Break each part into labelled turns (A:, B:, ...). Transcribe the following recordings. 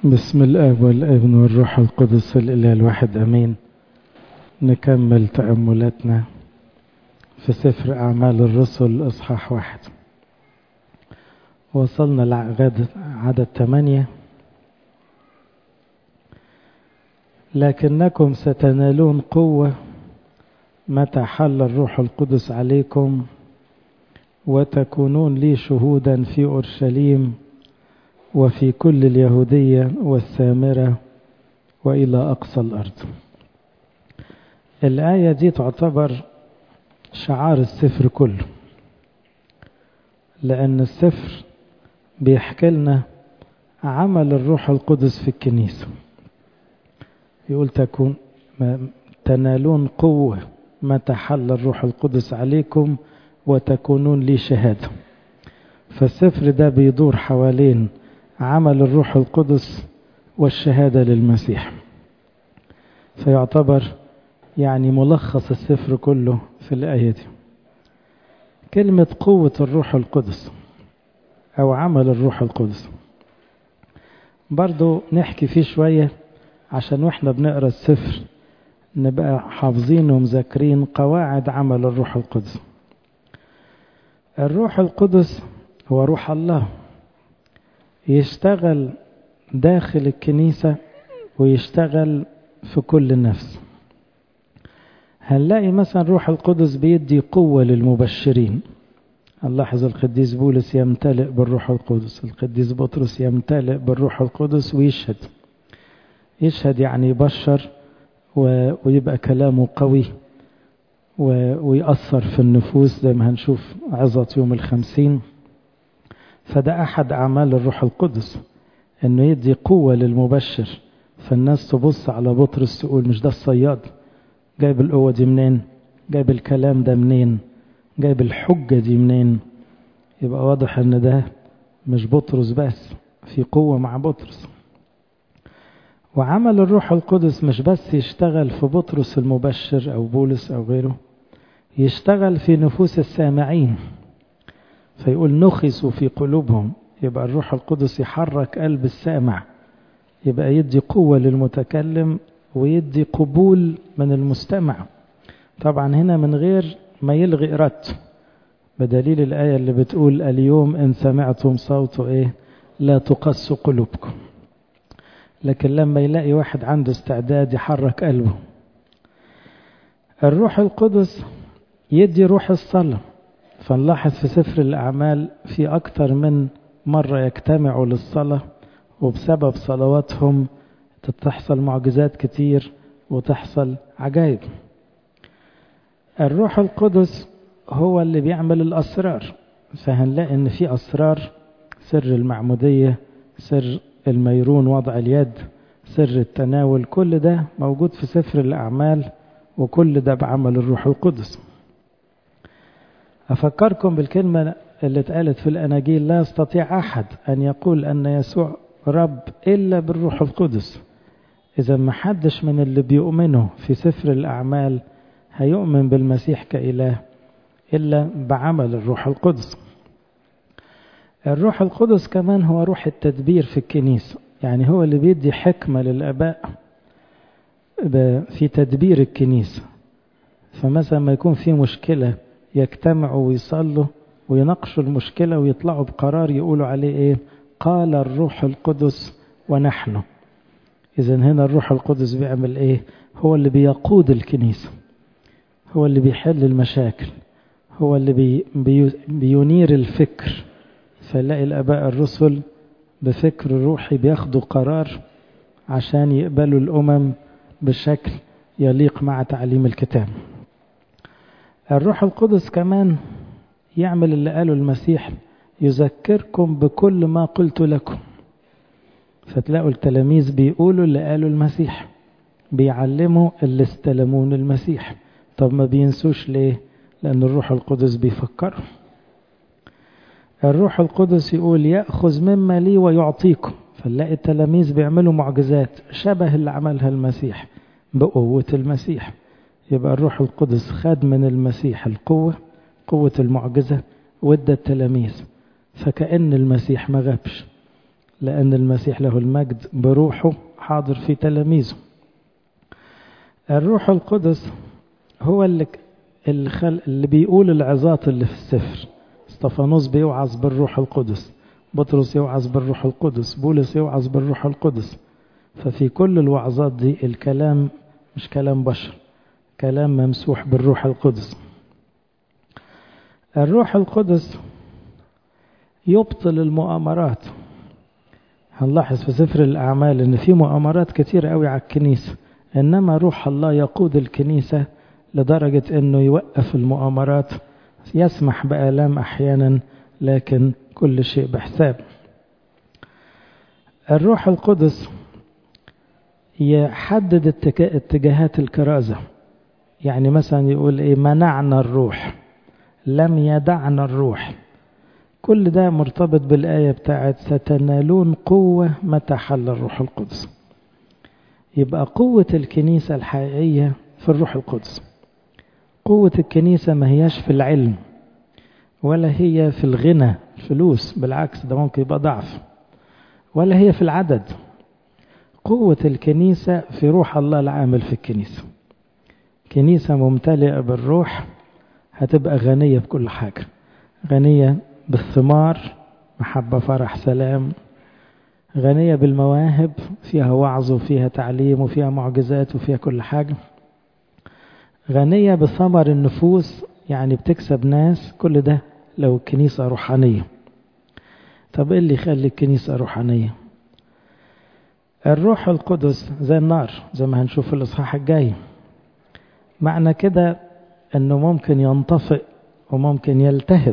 A: بسم الآب والابن والروح القدس الإله الواحد أمين نكمل تأملاتنا في سفر أعمال الرسل إصحاح واحد وصلنا لعدد عدد ثمانية لكنكم ستنالون قوة متى حل الروح القدس عليكم وتكونون لي شهودا في أورشليم وفي كل اليهودية والسامرة وإلى أقصى الأرض الآية دي تعتبر شعار السفر كله لأن السفر بيحكي لنا عمل الروح القدس في الكنيسة يقول تكون تنالون قوة متى حل الروح القدس عليكم وتكونون لي شهادة فالسفر ده بيدور حوالين عمل الروح القدس والشهادة للمسيح فيعتبر يعني ملخص السفر كله في الآية دي كلمة قوة الروح القدس أو عمل الروح القدس برضو نحكي فيه شوية عشان واحنا بنقرأ السفر نبقى حافظين ومذاكرين قواعد عمل الروح القدس الروح القدس هو روح الله يشتغل داخل الكنيسة ويشتغل في كل نفس هنلاقي مثلا روح القدس بيدي قوة للمبشرين نلاحظ القديس بولس يمتلئ بالروح القدس القديس بطرس يمتلئ بالروح القدس ويشهد يشهد يعني يبشر ويبقى كلامه قوي ويأثر في النفوس زي ما هنشوف عظة يوم الخمسين فده أحد أعمال الروح القدس إنه يدي قوة للمبشر فالناس تبص على بطرس تقول مش ده الصياد جايب القوة دي منين جايب الكلام ده منين جايب الحجة دي منين يبقى واضح إن ده مش بطرس بس في قوة مع بطرس وعمل الروح القدس مش بس يشتغل في بطرس المبشر أو بولس أو غيره يشتغل في نفوس السامعين فيقول نخسوا في قلوبهم يبقى الروح القدس يحرك قلب السامع يبقى يدي قوة للمتكلم ويدي قبول من المستمع طبعا هنا من غير ما يلغي إرادته بدليل الآية اللي بتقول اليوم إن سمعتم صوته إيه لا تقسوا قلوبكم لكن لما يلاقي واحد عنده استعداد يحرك قلبه الروح القدس يدي روح الصلاة فنلاحظ في سفر الأعمال في أكثر من مرة يجتمعوا للصلاة وبسبب صلواتهم تحصل معجزات كتير وتحصل عجائب الروح القدس هو اللي بيعمل الأسرار فهنلاقي إن في أسرار سر المعمودية سر الميرون وضع اليد سر التناول كل ده موجود في سفر الأعمال وكل ده بعمل الروح القدس أفكركم بالكلمة اللي اتقالت في الأناجيل لا يستطيع أحد أن يقول أن يسوع رب إلا بالروح القدس إذا ما حدش من اللي بيؤمنوا في سفر الأعمال هيؤمن بالمسيح كإله إلا بعمل الروح القدس الروح القدس كمان هو روح التدبير في الكنيسة يعني هو اللي بيدي حكمة للآباء في تدبير الكنيسة فمثلا ما يكون في مشكلة يجتمعوا ويصلوا ويناقشوا المشكلة ويطلعوا بقرار يقولوا عليه ايه قال الروح القدس ونحن اذا هنا الروح القدس بيعمل ايه هو اللي بيقود الكنيسة هو اللي بيحل المشاكل هو اللي بي بي بينير الفكر فنلاقي الاباء الرسل بفكر روحي بياخدوا قرار عشان يقبلوا الامم بشكل يليق مع تعليم الكتاب الروح القدس كمان يعمل اللي قاله المسيح يذكركم بكل ما قلت لكم فتلاقوا التلاميذ بيقولوا اللي قاله المسيح بيعلموا اللي استلموه من المسيح طب ما بينسوش ليه لأن الروح القدس بيفكرهم الروح القدس يقول يأخذ مما لي ويعطيكم فنلاقي التلاميذ بيعملوا معجزات شبه اللي عملها المسيح بقوة المسيح يبقى الروح القدس خد من المسيح القوة قوة المعجزة وادى التلاميذ فكأن المسيح ما غابش لأن المسيح له المجد بروحه حاضر في تلاميذه الروح القدس هو اللي اللي, خل... اللي بيقول العظات اللي في السفر استفانوس بيوعظ بالروح القدس بطرس يوعظ بالروح القدس بولس يوعظ بالروح القدس ففي كل الوعظات دي الكلام مش كلام بشر كلام ممسوح بالروح القدس الروح القدس يبطل المؤامرات هنلاحظ في سفر الأعمال إن في مؤامرات كتير قوي على الكنيسة إنما روح الله يقود الكنيسة لدرجة إنه يوقف المؤامرات يسمح بآلام أحيانا لكن كل شيء بحساب الروح القدس يحدد اتجاهات الكرازة يعني مثلا يقول إيه منعنا الروح لم يدعنا الروح كل ده مرتبط بالآية بتاعت ستنالون قوة متى حل الروح القدس يبقى قوة الكنيسة الحقيقية في الروح القدس قوة الكنيسة ما هياش في العلم ولا هي في الغنى الفلوس بالعكس ده ممكن يبقى ضعف ولا هي في العدد قوة الكنيسة في روح الله العامل في الكنيسة كنيسة ممتلئة بالروح هتبقى غنية بكل حاجة غنية بالثمار محبة فرح سلام غنية بالمواهب فيها وعظ وفيها تعليم وفيها معجزات وفيها كل حاجة غنية بثمر النفوس يعني بتكسب ناس كل ده لو الكنيسة روحانية طب ايه اللي يخلي الكنيسة روحانية الروح القدس زي النار زي ما هنشوف في الإصحاح الجاي معنى كده انه ممكن ينطفئ وممكن يلتهب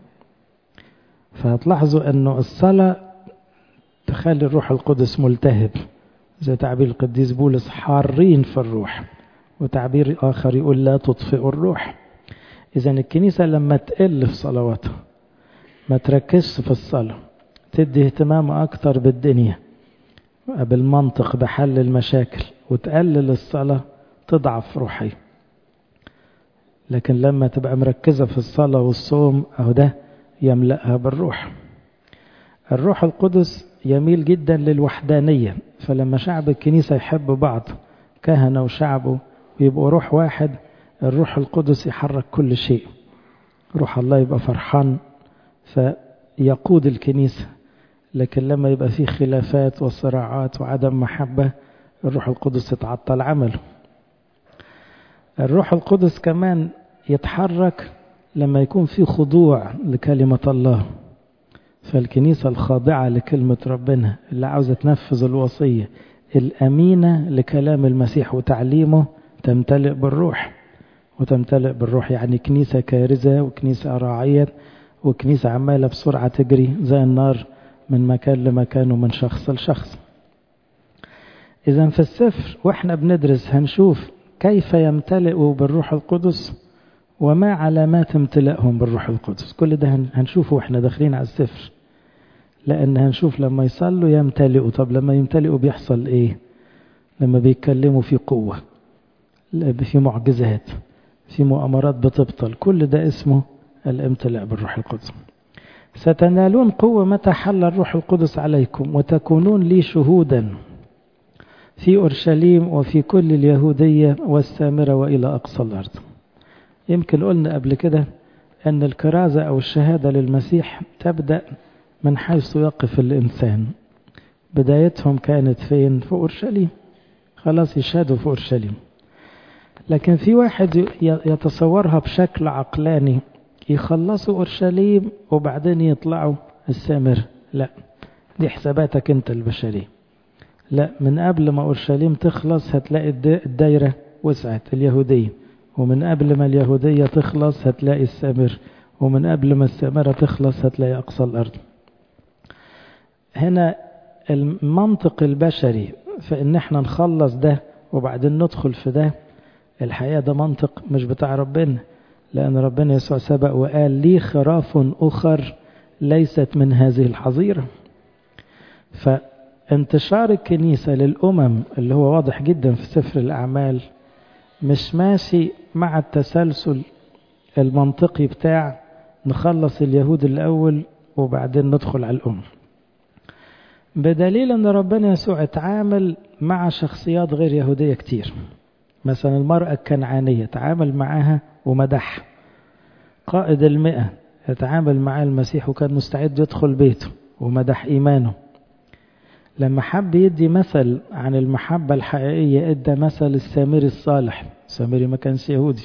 A: فهتلاحظوا انه الصلاة تخلي الروح القدس ملتهب زي تعبير القديس بولس حارين في الروح وتعبير آخر يقول لا تطفئوا الروح إذا الكنيسة لما تقل في صلواتها ما تركزش في الصلاة تدي اهتمام أكتر بالدنيا بالمنطق بحل المشاكل وتقلل الصلاة تضعف روحيا لكن لما تبقى مركزة في الصلاة والصوم أهو ده يملأها بالروح الروح القدس يميل جدا للوحدانية فلما شعب الكنيسة يحب بعض كهنة وشعبه ويبقوا روح واحد الروح القدس يحرك كل شيء روح الله يبقى فرحان فيقود الكنيسة لكن لما يبقى فيه خلافات وصراعات وعدم محبة الروح القدس يتعطل عمله الروح القدس كمان يتحرك لما يكون في خضوع لكلمة الله فالكنيسة الخاضعة لكلمة ربنا اللي عاوزة تنفذ الوصية الأمينة لكلام المسيح وتعليمه تمتلئ بالروح وتمتلئ بالروح يعني كنيسة كارزة وكنيسة راعية وكنيسة عمالة بسرعة تجري زي النار من مكان لمكان ومن شخص لشخص إذا في السفر وإحنا بندرس هنشوف كيف يمتلئوا بالروح القدس وما علامات امتلائهم بالروح القدس كل ده هنشوفه واحنا داخلين على السفر لأن هنشوف لما يصلوا يمتلئوا طب لما يمتلئوا بيحصل ايه لما بيتكلموا في قوة في معجزات في مؤامرات بتبطل كل ده اسمه الامتلاء بالروح القدس ستنالون قوة متى حل الروح القدس عليكم وتكونون لي شهودا في أورشليم وفي كل اليهودية والسامرة وإلى أقصى الأرض يمكن قلنا قبل كده أن الكرازة أو الشهادة للمسيح تبدأ من حيث يقف الإنسان بدايتهم كانت فين في أورشليم خلاص يشهدوا في أورشليم لكن في واحد يتصورها بشكل عقلاني يخلصوا أورشليم وبعدين يطلعوا السامر لا دي حساباتك انت البشرية لا من قبل ما أورشليم تخلص هتلاقي الدايرة وسعت اليهودية ومن قبل ما اليهودية تخلص هتلاقي السامر ومن قبل ما السامرة تخلص هتلاقي أقصى الأرض هنا المنطق البشري في ان احنا نخلص ده وبعدين ندخل في ده الحقيقة ده منطق مش بتاع ربنا لأن ربنا يسوع سبق وقال لي خراف أخر ليست من هذه الحظيرة فانتشار الكنيسة للأمم اللي هو واضح جدا في سفر الأعمال مش ماشي مع التسلسل المنطقي بتاع نخلص اليهود الأول وبعدين ندخل على الأمم بدليل أن ربنا يسوع اتعامل مع شخصيات غير يهودية كتير مثلا المرأة الكنعانية تعامل معها ومدحها قائد المئة يتعامل مع المسيح وكان مستعد يدخل بيته ومدح إيمانه لما حب يدي مثل عن المحبة الحقيقية ادى مثل السامري الصالح السامري ما كانش يهودي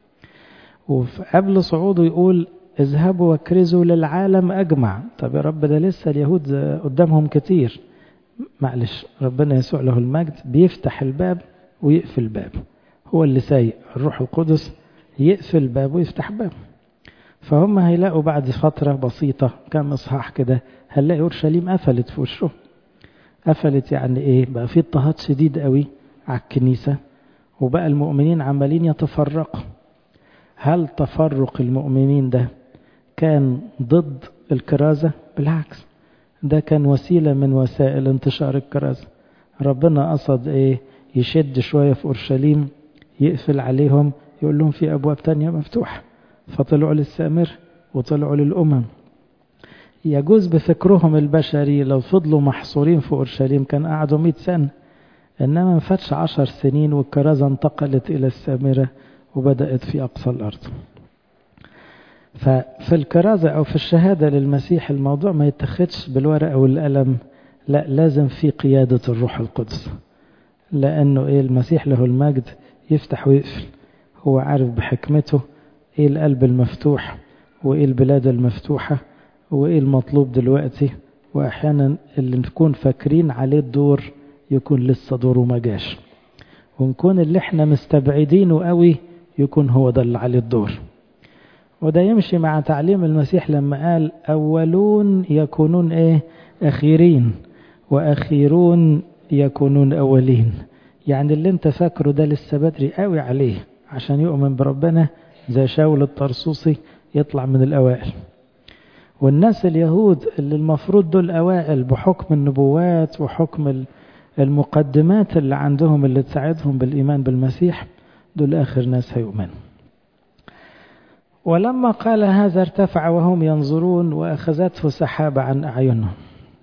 A: وقبل صعوده يقول اذهبوا واكرزوا للعالم أجمع طب يا رب ده لسه اليهود قدامهم كتير معلش ربنا يسوع له المجد بيفتح الباب ويقفل الباب هو اللي سايق الروح القدس يقفل الباب ويفتح باب فهم هيلاقوا بعد فترة بسيطة كم إصحاح كده هنلاقي أورشليم قفلت في وشه قفلت يعني إيه بقى في اضطهاد شديد قوي على الكنيسة وبقى المؤمنين عمالين يتفرقوا هل تفرق المؤمنين ده كان ضد الكرازة بالعكس ده كان وسيلة من وسائل انتشار الكرازة ربنا قصد ايه يشد شوية في أورشليم يقفل عليهم يقول لهم في أبواب تانية مفتوحة فطلعوا للسامر وطلعوا للأمم يجوز بفكرهم البشري لو فضلوا محصورين في أورشليم كان قعدوا مئة سنة إنما ما فاتش عشر سنين والكرازة انتقلت إلى السامرة وبدأت في أقصى الأرض ففي الكرازة أو في الشهادة للمسيح الموضوع ما يتخدش بالورقة والقلم لا لازم في قيادة الروح القدس لأنه إيه المسيح له المجد يفتح ويقفل هو عارف بحكمته إيه القلب المفتوح وإيه البلاد المفتوحة وإيه المطلوب دلوقتي وأحيانا اللي نكون فاكرين عليه الدور يكون لسه دوره ما جاش ونكون اللي احنا مستبعدينه قوي يكون هو ده اللي عليه الدور وده يمشي مع تعليم المسيح لما قال أولون يكونون إيه أخيرين وأخيرون يكونون أولين يعني اللي انت فاكره ده لسه بدري قوي عليه عشان يؤمن بربنا زي شاول الطرسوسي يطلع من الأوائل والناس اليهود اللي المفروض دول أوائل بحكم النبوات وحكم المقدمات اللي عندهم اللي تساعدهم بالإيمان بالمسيح دول آخر ناس هيؤمنوا ولما قال هذا ارتفع وهم ينظرون وأخذته سحابة عن أعينهم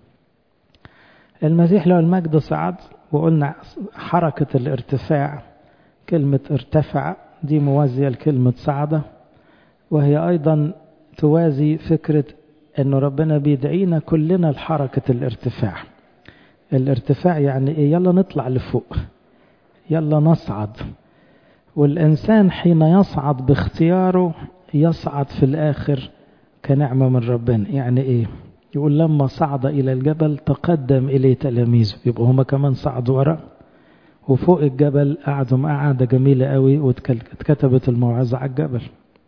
A: المسيح له المجد صعد وقلنا حركة الارتفاع كلمة ارتفع دي موازية لكلمة صعدة وهي أيضا توازي فكرة أن ربنا بيدعينا كلنا لحركة الارتفاع الارتفاع يعني إيه يلا نطلع لفوق يلا نصعد والإنسان حين يصعد باختياره يصعد في الآخر كنعمة من ربنا يعني إيه يقول لما صعد إلى الجبل تقدم إليه تلاميذه يبقى هما كمان صعدوا وراء وفوق الجبل قعدوا قعدة جميلة قوي واتكتبت الموعظة على الجبل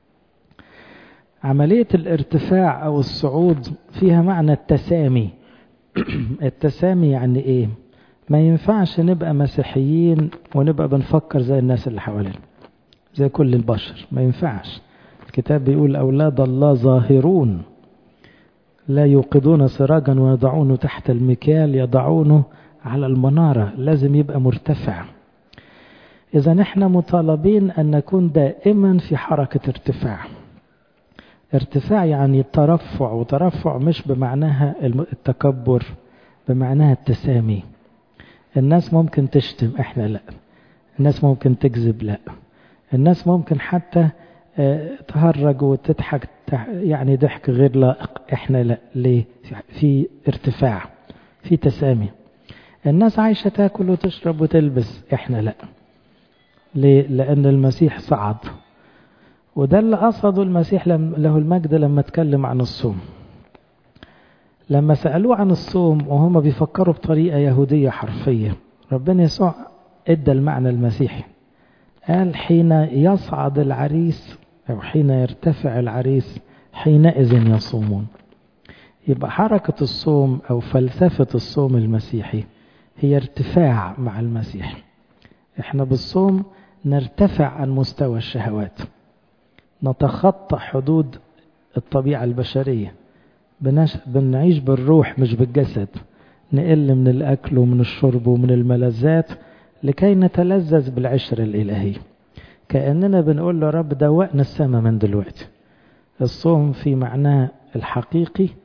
A: عملية الارتفاع أو الصعود فيها معنى التسامي التسامي يعني إيه ما ينفعش نبقى مسيحيين ونبقى بنفكر زي الناس اللي حوالينا زي كل البشر ما ينفعش الكتاب بيقول أولاد الله ظاهرون لا يوقدون سراجا ويضعونه تحت المكيال يضعونه على المنارة لازم يبقى مرتفع إذا نحن مطالبين أن نكون دائما في حركة ارتفاع ارتفاع يعني الترفع وترفع مش بمعناها التكبر بمعناها التسامي الناس ممكن تشتم احنا لا الناس ممكن تكذب لا الناس ممكن حتى تهرج وتضحك يعني ضحك غير لائق احنا لا ليه في ارتفاع في تسامي الناس عايشة تاكل وتشرب وتلبس احنا لا ليه لأن المسيح صعد وده اللي قصده المسيح له المجد لما اتكلم عن الصوم لما سألوه عن الصوم وهم بيفكروا بطريقة يهودية حرفية ربنا يسوع ادى المعنى المسيحي قال حين يصعد العريس أو حين يرتفع العريس حينئذ يصومون يبقى حركة الصوم أو فلسفة الصوم المسيحي هي ارتفاع مع المسيح احنا بالصوم نرتفع عن مستوى الشهوات نتخطى حدود الطبيعة البشرية بنعيش بالروح مش بالجسد نقل من الأكل ومن الشرب ومن الملذات لكي نتلذذ بالعشر الإلهي كأننا بنقول له رب دوقنا السماء من دلوقتي الصوم في معناه الحقيقي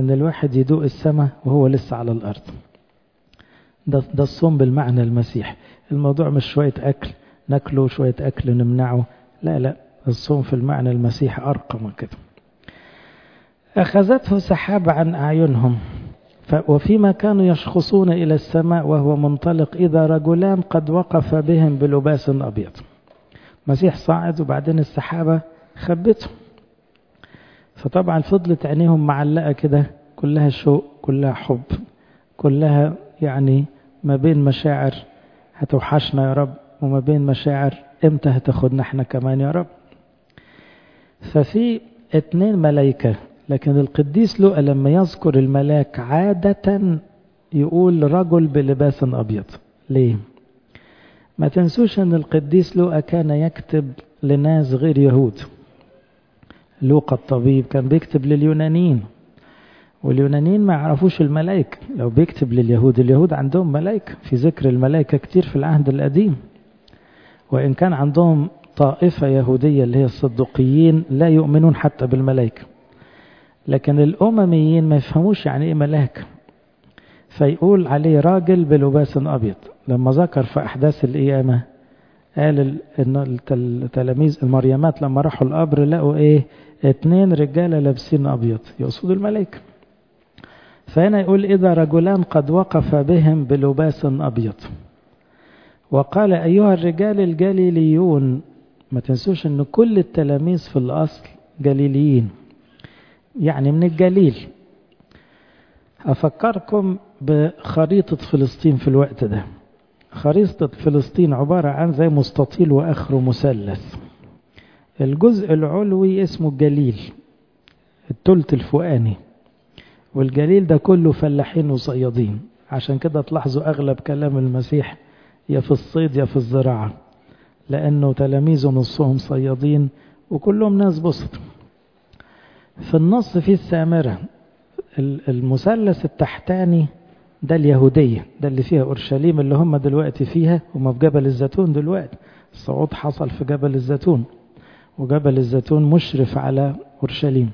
A: ان الواحد يدوق السماء وهو لسه على الارض ده, ده الصوم بالمعنى المسيح الموضوع مش شوية اكل ناكله شوية اكل نمنعه لا لا الصوم في المعنى المسيح ارقى من كده اخذته سحابة عن اعينهم وفيما كانوا يشخصون إلى السماء وهو منطلق إذا رجلان قد وقف بهم بلباس أبيض مسيح صاعد وبعدين السحابة خبته فطبعا فضلت عينيهم معلقة كده كلها شوق كلها حب كلها يعني ما بين مشاعر هتوحشنا يا رب وما بين مشاعر امتى هتاخدنا احنا كمان يا رب ففي اتنين ملايكة لكن القديس لوقا لما يذكر الملاك عادة يقول رجل بلباس أبيض ليه؟ ما تنسوش أن القديس لوقا كان يكتب لناس غير يهود لوقا الطبيب كان بيكتب لليونانيين واليونانيين ما يعرفوش الملائكة لو بيكتب لليهود اليهود عندهم ملائكة في ذكر الملائكة كتير في العهد القديم وإن كان عندهم طائفة يهودية اللي هي الصدقيين لا يؤمنون حتى بالملائكة لكن الأمميين ما يفهموش يعني إيه ملاك فيقول عليه راجل بلباس أبيض لما ذكر في أحداث القيامة قال إن التلاميذ المريمات لما راحوا القبر لقوا إيه اتنين رجالة لابسين أبيض يقصدوا الملائكة فهنا يقول إذا رجلان قد وقف بهم بلباس أبيض وقال أيها الرجال الجليليون ما تنسوش أن كل التلاميذ في الأصل جليليين يعني من الجليل أفكركم بخريطة فلسطين في الوقت ده خريطة فلسطين عبارة عن زي مستطيل وآخره مثلث الجزء العلوي اسمه الجليل التلت الفوقاني والجليل ده كله فلاحين وصيادين عشان كده تلاحظوا أغلب كلام المسيح يا في الصيد يا في الزراعة لأنه تلاميذه نصهم صيادين وكلهم ناس بسط في النص في السامرة المثلث التحتاني ده اليهودية ده اللي فيها أورشليم اللي هم دلوقتي فيها هم في جبل الزيتون دلوقتي الصعود حصل في جبل الزيتون وجبل الزيتون مشرف على أورشليم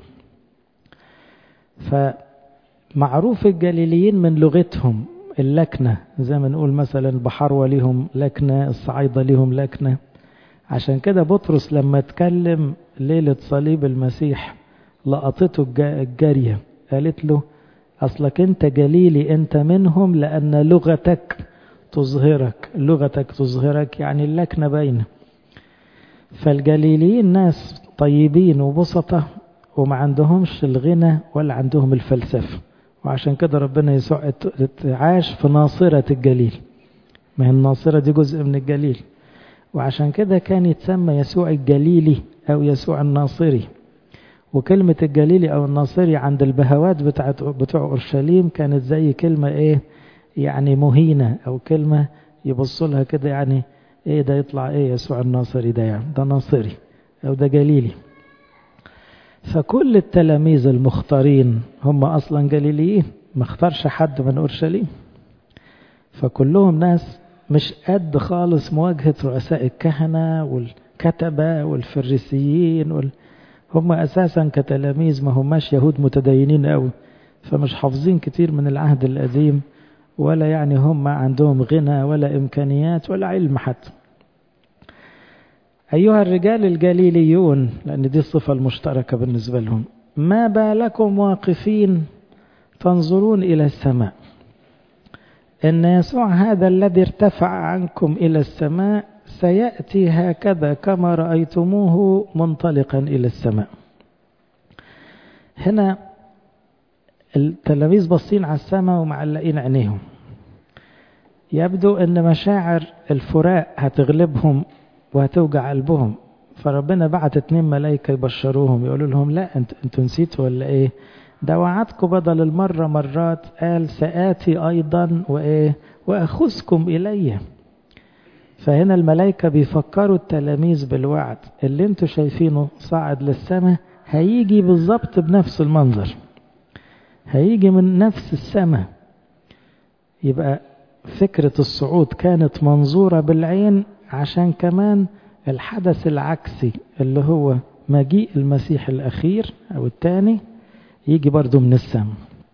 A: فمعروف الجليليين من لغتهم اللكنة زي ما نقول مثلا البحروة ليهم لكنة الصعايدة ليهم لكنة عشان كده بطرس لما اتكلم ليلة صليب المسيح لقطته الجارية قالت له أصلك أنت جليلي أنت منهم لأن لغتك تظهرك لغتك تظهرك يعني اللكنة باينة فالجليليين ناس طيبين وبسطة وما عندهمش الغنى ولا عندهم الفلسفة وعشان كده ربنا يسوع عاش في ناصرة الجليل ما هي الناصرة دي جزء من الجليل وعشان كده كان يتسمى يسوع الجليلي أو يسوع الناصري وكلمة الجليلي أو الناصري عند البهوات بتاعت بتوع أورشليم كانت زي كلمة إيه يعني مهينة أو كلمة يبصوا لها كده يعني إيه ده يطلع إيه يسوع الناصري ده يعني ده ناصري أو ده جليلي فكل التلاميذ المختارين هم أصلا جليليين ما اختارش حد من أورشليم فكلهم ناس مش قد خالص مواجهة رؤساء الكهنة والكتبة والفريسيين وال... هم أساسا كتلاميذ ما هماش يهود متدينين قوي فمش حافظين كتير من العهد القديم ولا يعني هم عندهم غنى ولا إمكانيات ولا علم حتى أيها الرجال الجليليون لأن دي الصفة المشتركة بالنسبة لهم ما بالكم واقفين تنظرون إلى السماء إن يسوع هذا الذي ارتفع عنكم إلى السماء سيأتي هكذا كما رأيتموه منطلقا إلى السماء هنا التلاميذ باصين على السماء ومعلقين عينيهم يبدو ان مشاعر الفراق هتغلبهم وهتوجع قلبهم فربنا بعت اتنين ملايكة يبشروهم يقولوا لهم لا انت انتوا نسيتوا ولا ايه ده وعدكم بدل المرة مرات قال سآتي أيضا وإيه وأخذكم إلي فهنا الملائكة بيفكروا التلاميذ بالوعد اللي انتوا شايفينه صاعد للسماء هيجي بالظبط بنفس المنظر هيجي من نفس السماء يبقى فكرة الصعود كانت منظورة بالعين عشان كمان الحدث العكسي اللي هو مجيء المسيح الأخير أو الثاني يجي برضو من السماء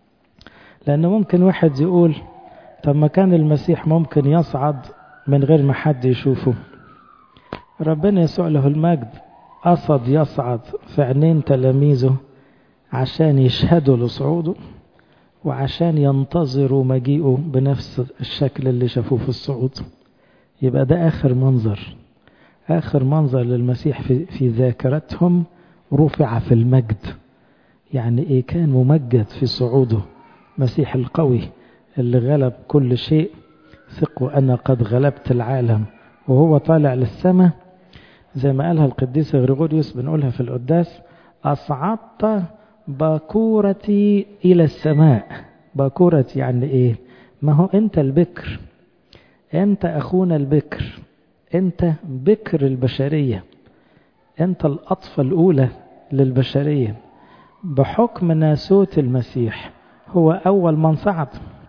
A: لأن ممكن واحد يقول طب ما كان المسيح ممكن يصعد من غير ما حد يشوفه ربنا يسوع له المجد قصد يصعد في عينين تلاميذه عشان يشهدوا لصعوده وعشان ينتظروا مجيئه بنفس الشكل اللي شافوه في الصعود يبقى ده آخر منظر آخر منظر للمسيح في, في ذاكرتهم رفع في المجد يعني إيه كان ممجد في صعوده مسيح القوي اللي غلب كل شيء ثقوا أنا قد غلبت العالم وهو طالع للسماء زي ما قالها القديس غريغوريوس بنقولها في القداس أصعدت باكورتي إلى السماء باكورتي يعني إيه ما هو أنت البكر أنت أخونا البكر أنت بكر البشرية أنت الأطفى الأولى للبشرية بحكم ناسوت المسيح هو أول من صعد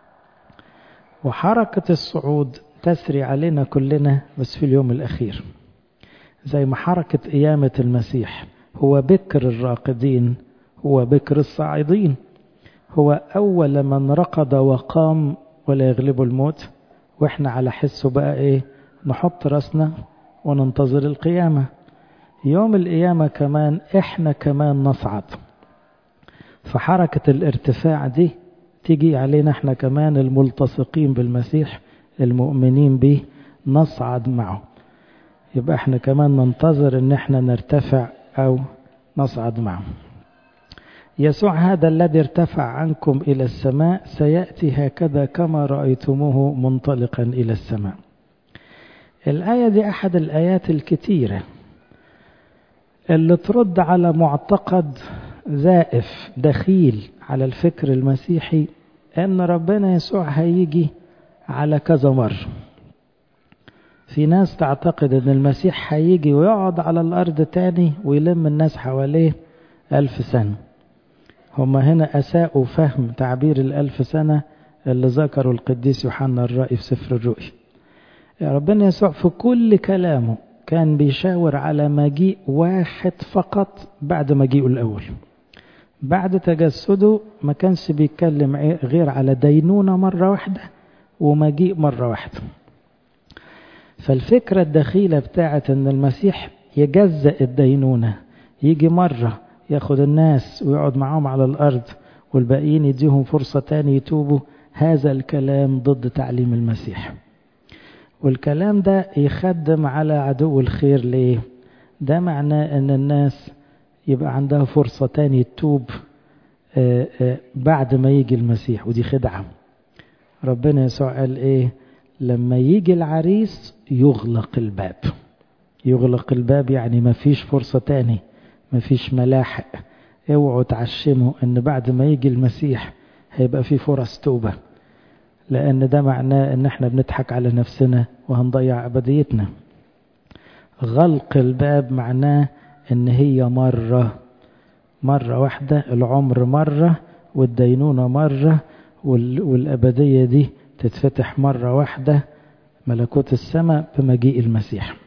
A: وحركة الصعود تسري علينا كلنا بس في اليوم الأخير زي ما حركة قيامة المسيح هو بكر الراقدين هو بكر الصاعدين هو أول من رقد وقام ولا يغلب الموت وإحنا على حسه بقى إيه نحط راسنا وننتظر القيامة يوم القيامة كمان إحنا كمان نصعد فحركة الارتفاع دي تيجي علينا إحنا كمان الملتصقين بالمسيح المؤمنين به نصعد معه يبقى احنا كمان ننتظر ان احنا نرتفع او نصعد معه يسوع هذا الذي ارتفع عنكم الى السماء سياتي هكذا كما رايتموه منطلقا الى السماء الايه دي احد الايات الكتيره اللي ترد على معتقد زائف دخيل على الفكر المسيحي ان ربنا يسوع هيجي على كذا مره في ناس تعتقد ان المسيح هيجي ويقعد على الارض تاني ويلم الناس حواليه الف سنة هم هنا اساءوا فهم تعبير الالف سنة اللي ذكروا القديس يوحنا الرائي في سفر الرؤيا ربنا يسوع في كل كلامه كان بيشاور على مجيء واحد فقط بعد مجيئه الاول بعد تجسده ما كانش بيتكلم غير على دينونة مرة واحدة ومجيء مرة واحدة فالفكرة الدخيلة بتاعت ان المسيح يجزأ الدينونة يجي مرة ياخد الناس ويقعد معاهم على الأرض والباقيين يديهم فرصة تاني يتوبوا هذا الكلام ضد تعليم المسيح والكلام ده يخدم على عدو الخير ليه ده معناه ان الناس يبقى عندها فرصة تاني تتوب بعد ما يجي المسيح ودي خدعة ربنا يسوع قال ايه لما يجي العريس يغلق الباب يغلق الباب يعني ما فيش فرصة تاني ما فيش ملاحق اوعوا تعشموا ان بعد ما يجي المسيح هيبقى في فرص توبة لان ده معناه ان احنا بنضحك على نفسنا وهنضيع ابديتنا غلق الباب معناه ان هي مرة مرة واحدة العمر مرة والدينونة مرة والابدية دي تتفتح مرة واحدة ملكوت السماء بمجيء المسيح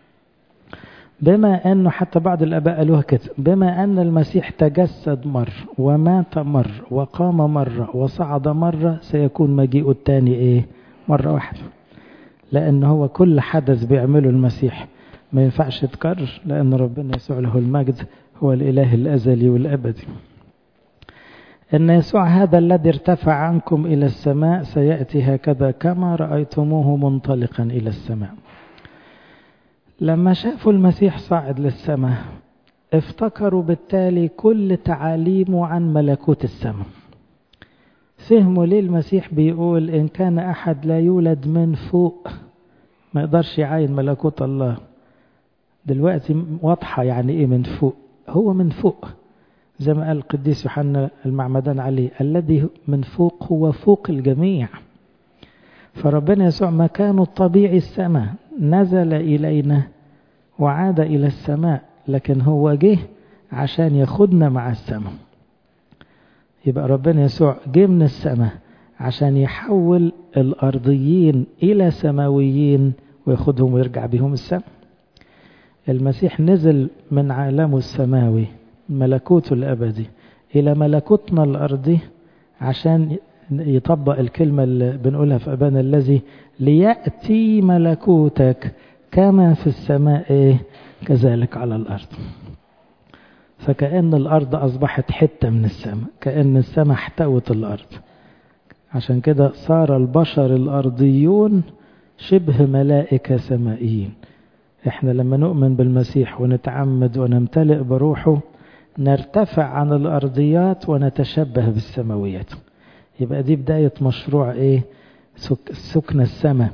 A: بما أنه حتى بعض الأباء قالوها كده بما أن المسيح تجسد مر ومات مر وقام مرة وصعد مرة سيكون مجيء الثاني إيه مرة واحدة لأن هو كل حدث بيعمله المسيح ما ينفعش يتكرر لأن ربنا يسوع له المجد هو الإله الأزلي والأبدي إن يسوع هذا الذي ارتفع عنكم إلى السماء سيأتي هكذا كما رأيتموه منطلقا إلى السماء لما شافوا المسيح صاعد للسماء افتكروا بالتالي كل تعاليمه عن ملكوت السماء فهموا ليه المسيح بيقول إن كان أحد لا يولد من فوق ما يقدرش يعاين ملكوت الله دلوقتي واضحة يعني إيه من فوق هو من فوق زي ما قال القديس يوحنا المعمدان عليه الذي من فوق هو فوق الجميع فربنا يسوع مكانه الطبيعي السماء نزل إلينا وعاد إلى السماء لكن هو جه عشان ياخدنا مع السماء يبقى ربنا يسوع جه من السماء عشان يحول الأرضيين إلى سماويين وياخدهم ويرجع بهم السماء المسيح نزل من عالمه السماوي ملكوته الأبدي إلى ملكوتنا الأرضي عشان يطبق الكلمة اللي بنقولها في أبانا الذي ليأتي ملكوتك كما في السماء إيه كذلك على الأرض فكأن الأرض أصبحت حتة من السماء كأن السماء احتوت الأرض عشان كده صار البشر الأرضيون شبه ملائكة سمائيين احنا لما نؤمن بالمسيح ونتعمد ونمتلئ بروحه نرتفع عن الأرضيات ونتشبه بالسماويات يبقى دي بداية مشروع ايه سك سكن السماء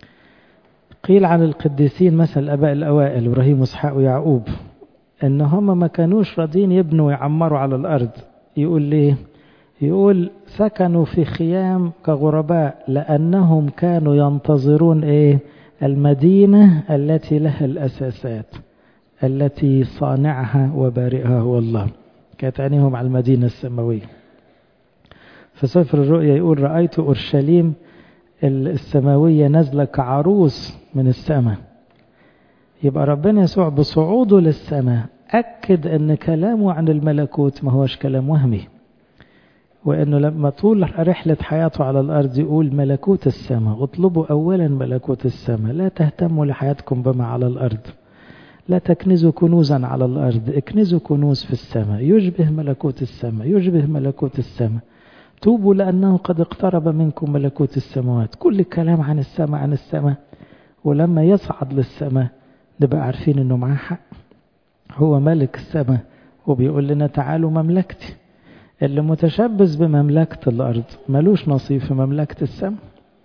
A: قيل عن القديسين مثل الآباء الأوائل إبراهيم وإسحاق ويعقوب إن هم ما كانوش راضين يبنوا ويعمروا على الأرض يقول ليه يقول سكنوا في خيام كغرباء لأنهم كانوا ينتظرون إيه المدينة التي لها الأساسات التي صانعها وبارئها هو الله كانت عينيهم على المدينة السماوية في سفر الرؤيا يقول رأيت أورشليم السماوية نازلة كعروس من السماء يبقى ربنا يسوع بصعوده للسماء أكد أن كلامه عن الملكوت ما هوش كلام وهمي وأنه لما طول رحلة حياته على الأرض يقول ملكوت السماء اطلبوا أولا ملكوت السماء لا تهتموا لحياتكم بما على الأرض لا تكنزوا كنوزا على الأرض اكنزوا كنوز في السماء يشبه ملكوت السماء يشبه ملكوت السماء توبوا لأنه قد اقترب منكم ملكوت السماوات كل الكلام عن السماء عن السماء ولما يصعد للسماء نبقى عارفين انه معاه حق هو ملك السماء وبيقول لنا تعالوا مملكتي اللي متشبث بمملكة الأرض ملوش نصيب في مملكة السماء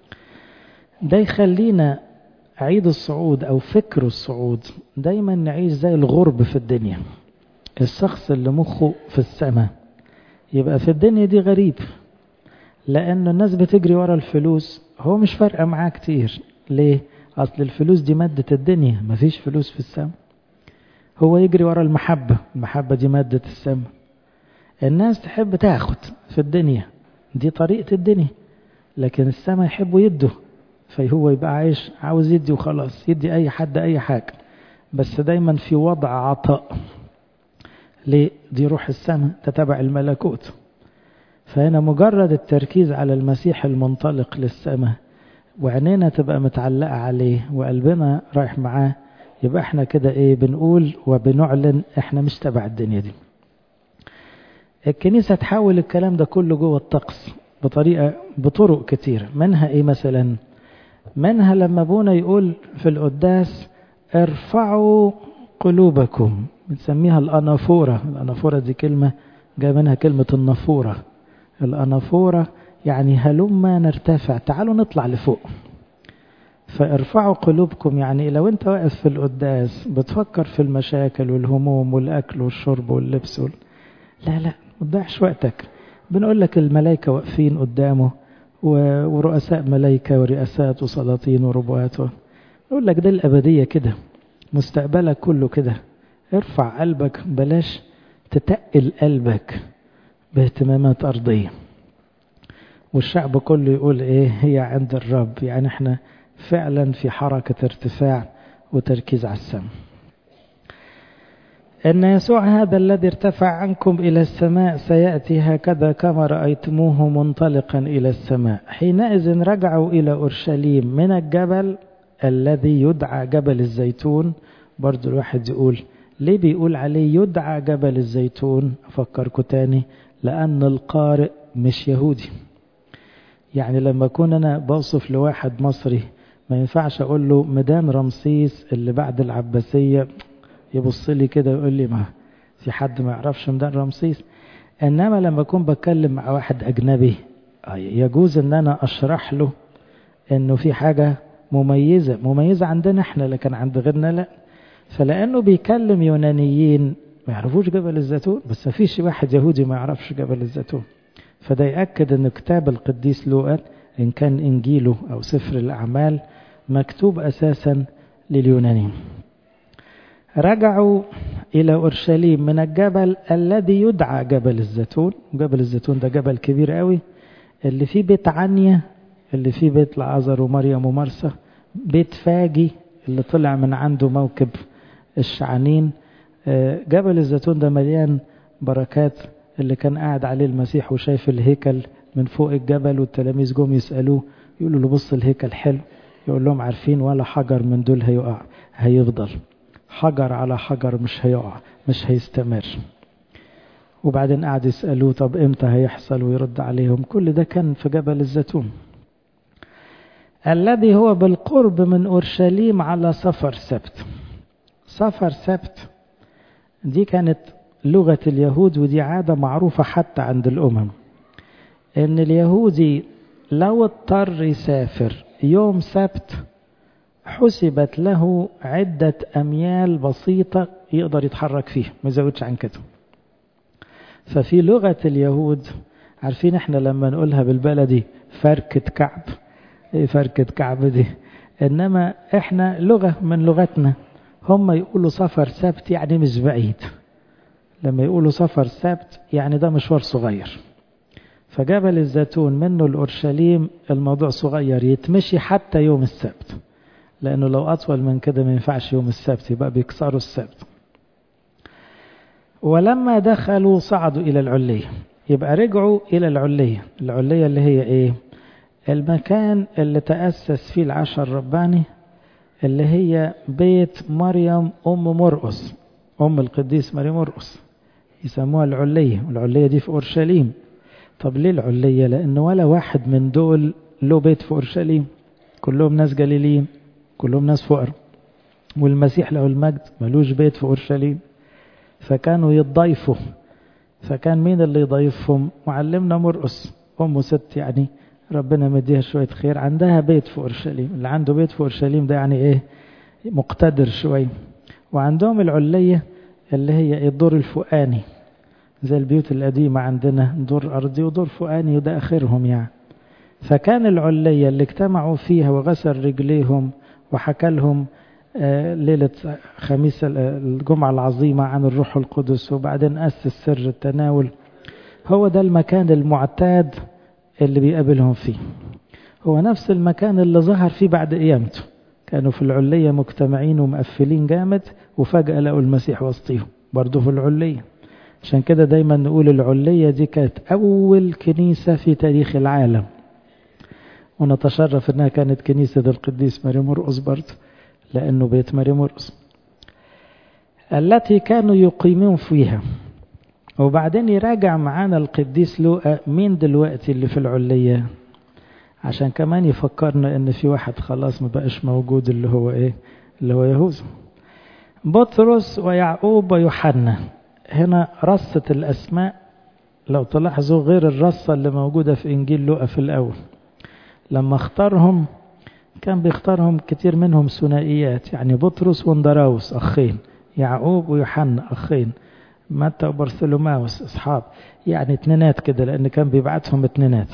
A: ده يخلينا عيد الصعود أو فكر الصعود دايما نعيش زي الغرب في الدنيا الشخص اللي مخه في السماء يبقى في الدنيا دي غريب لأن الناس بتجري ورا الفلوس هو مش فارقة معاه كتير ليه؟ أصل الفلوس دي مادة الدنيا مفيش فلوس في السماء هو يجري ورا المحبة المحبة دي مادة السماء الناس تحب تاخد في الدنيا دي طريقة الدنيا لكن السماء يحبوا يدوا فهو يبقى عايش عاوز يدي وخلاص يدي أي حد أي حاجة بس دايما في وضع عطاء ليه دي روح السماء تتبع الملكوت فهنا مجرد التركيز على المسيح المنطلق للسماء وعينينا تبقى متعلقة عليه وقلبنا رايح معاه يبقى احنا كده ايه بنقول وبنعلن احنا مش تبع الدنيا دي الكنيسة تحول الكلام ده كله جوه الطقس بطريقة بطرق كتير منها ايه مثلا منها لما ابونا يقول في القداس ارفعوا قلوبكم بنسميها الأنافورة الأنافورة دي كلمة جاء منها كلمة النافورة الأنافورة يعني هلما نرتفع تعالوا نطلع لفوق فارفعوا قلوبكم يعني لو انت واقف في القداس بتفكر في المشاكل والهموم والأكل والشرب واللبس وال... لا لا ما تضيعش وقتك بنقول لك الملائكة واقفين قدامه ورؤساء ملائكة ورئاسات وسلاطين وربوات نقول لك ده الأبدية كده مستقبلك كله كده ارفع قلبك بلاش تتقل قلبك باهتمامات أرضية والشعب كله يقول ايه هي عند الرب يعني احنا فعلا في حركة ارتفاع وتركيز على السماء أن يسوع هذا الذي ارتفع عنكم إلى السماء سيأتي هكذا كما رأيتموه منطلقا إلى السماء حينئذ رجعوا إلى أورشليم من الجبل الذي يدعى جبل الزيتون برضو الواحد يقول ليه بيقول عليه يدعى جبل الزيتون أفكركم تاني لأن القارئ مش يهودي يعني لما أكون أنا بوصف لواحد مصري ما ينفعش أقول له ميدان رمسيس اللي بعد العباسية يبص لي كده ويقول لي ما في حد ما يعرفش ميدان رمسيس إنما لما أكون بتكلم مع واحد أجنبي يجوز إن أنا أشرح له إنه في حاجة مميزة مميزة عندنا إحنا لكن عند غيرنا لا فلأنه بيكلم يونانيين ما يعرفوش جبل الزيتون بس ما فيش واحد يهودي ما يعرفش جبل الزيتون فده يأكد أن كتاب القديس لوقا إن كان إنجيله أو سفر الأعمال مكتوب أساسا لليونانيين رجعوا إلى أورشليم من الجبل الذي يدعى جبل الزيتون جبل الزيتون ده جبل كبير قوي اللي فيه بيت عنيا اللي فيه بيت لعازر ومريم ومرسى بيت فاجي اللي طلع من عنده موكب الشعانين جبل الزيتون ده مليان بركات اللي كان قاعد عليه المسيح وشايف الهيكل من فوق الجبل والتلاميذ جم يسألوه يقولوا له بص الهيكل حلو يقول لهم عارفين ولا حجر من دول هيقع هيفضل حجر على حجر مش هيقع مش هيستمر وبعدين قعد يسألوه طب امتى هيحصل ويرد عليهم كل ده كان في جبل الزيتون الذي هو بالقرب من أورشليم على سفر سبت سفر سبت دي كانت لغة اليهود ودي عادة معروفة حتى عند الأمم إن اليهودي لو اضطر يسافر يوم سبت حسبت له عدة أميال بسيطة يقدر يتحرك فيها ما يزودش عن كده ففي لغة اليهود عارفين احنا لما نقولها بالبلدي فركة كعب ايه فركة كعب دي انما احنا لغة من لغتنا هم يقولوا سفر سبت يعني مش بعيد لما يقولوا سفر سبت يعني ده مشوار صغير فجبل الزيتون منه لأورشليم الموضوع صغير يتمشي حتى يوم السبت لأنه لو أطول من كده ما ينفعش يوم السبت يبقى بيكسروا السبت ولما دخلوا صعدوا إلى العلية يبقى رجعوا إلى العلية العلية اللي هي إيه المكان اللي تأسس فيه العشر الرباني اللي هي بيت مريم أم مرقس أم القديس مريم مرقس يسموها العلية والعلية دي في أورشليم طب ليه العلية لأن ولا واحد من دول له بيت في أورشليم كلهم ناس جليليين كلهم ناس فقر والمسيح له المجد ملوش بيت في أورشليم فكانوا يتضايفوا فكان مين اللي يضيفهم معلمنا مرقس أمه ست يعني ربنا مديها شوية خير عندها بيت في أورشليم اللي عنده بيت في أورشليم ده يعني إيه مقتدر شوية وعندهم العلية اللي هي الدور الفوقاني زي البيوت القديمة عندنا دور أرضي ودور فوقاني وده آخرهم يعني فكان العلية اللي اجتمعوا فيها وغسل رجليهم وحكى لهم ليلة خميس الجمعة العظيمة عن الروح القدس وبعدين أسس سر التناول هو ده المكان المعتاد اللي بيقابلهم فيه هو نفس المكان اللي ظهر فيه بعد قيامته كانوا في العلية مجتمعين ومقفلين جامد وفجأة لقوا المسيح وسطيهم برضه في العلية عشان كده دايما نقول العلية دي كانت أول كنيسة في تاريخ العالم ونتشرف انها كانت كنيسة القديس مريم مرقس برضه لأنه بيت مريم مرقس التي كانوا يقيمون فيها وبعدين يراجع معانا القديس لوقا مين دلوقتي اللي في العلية عشان كمان يفكرنا ان في واحد خلاص ما بقاش موجود اللي هو ايه اللي هو يهوذا بطرس ويعقوب ويوحنا هنا رصة الأسماء لو تلاحظوا غير الرصة اللي موجودة في إنجيل لوقا في الأول لما اختارهم كان بيختارهم كتير منهم ثنائيات يعني بطرس واندراوس أخين يعقوب ويوحنا أخين متى وبرثلوماوس أصحاب يعني اتنينات كده لأن كان بيبعتهم اتنينات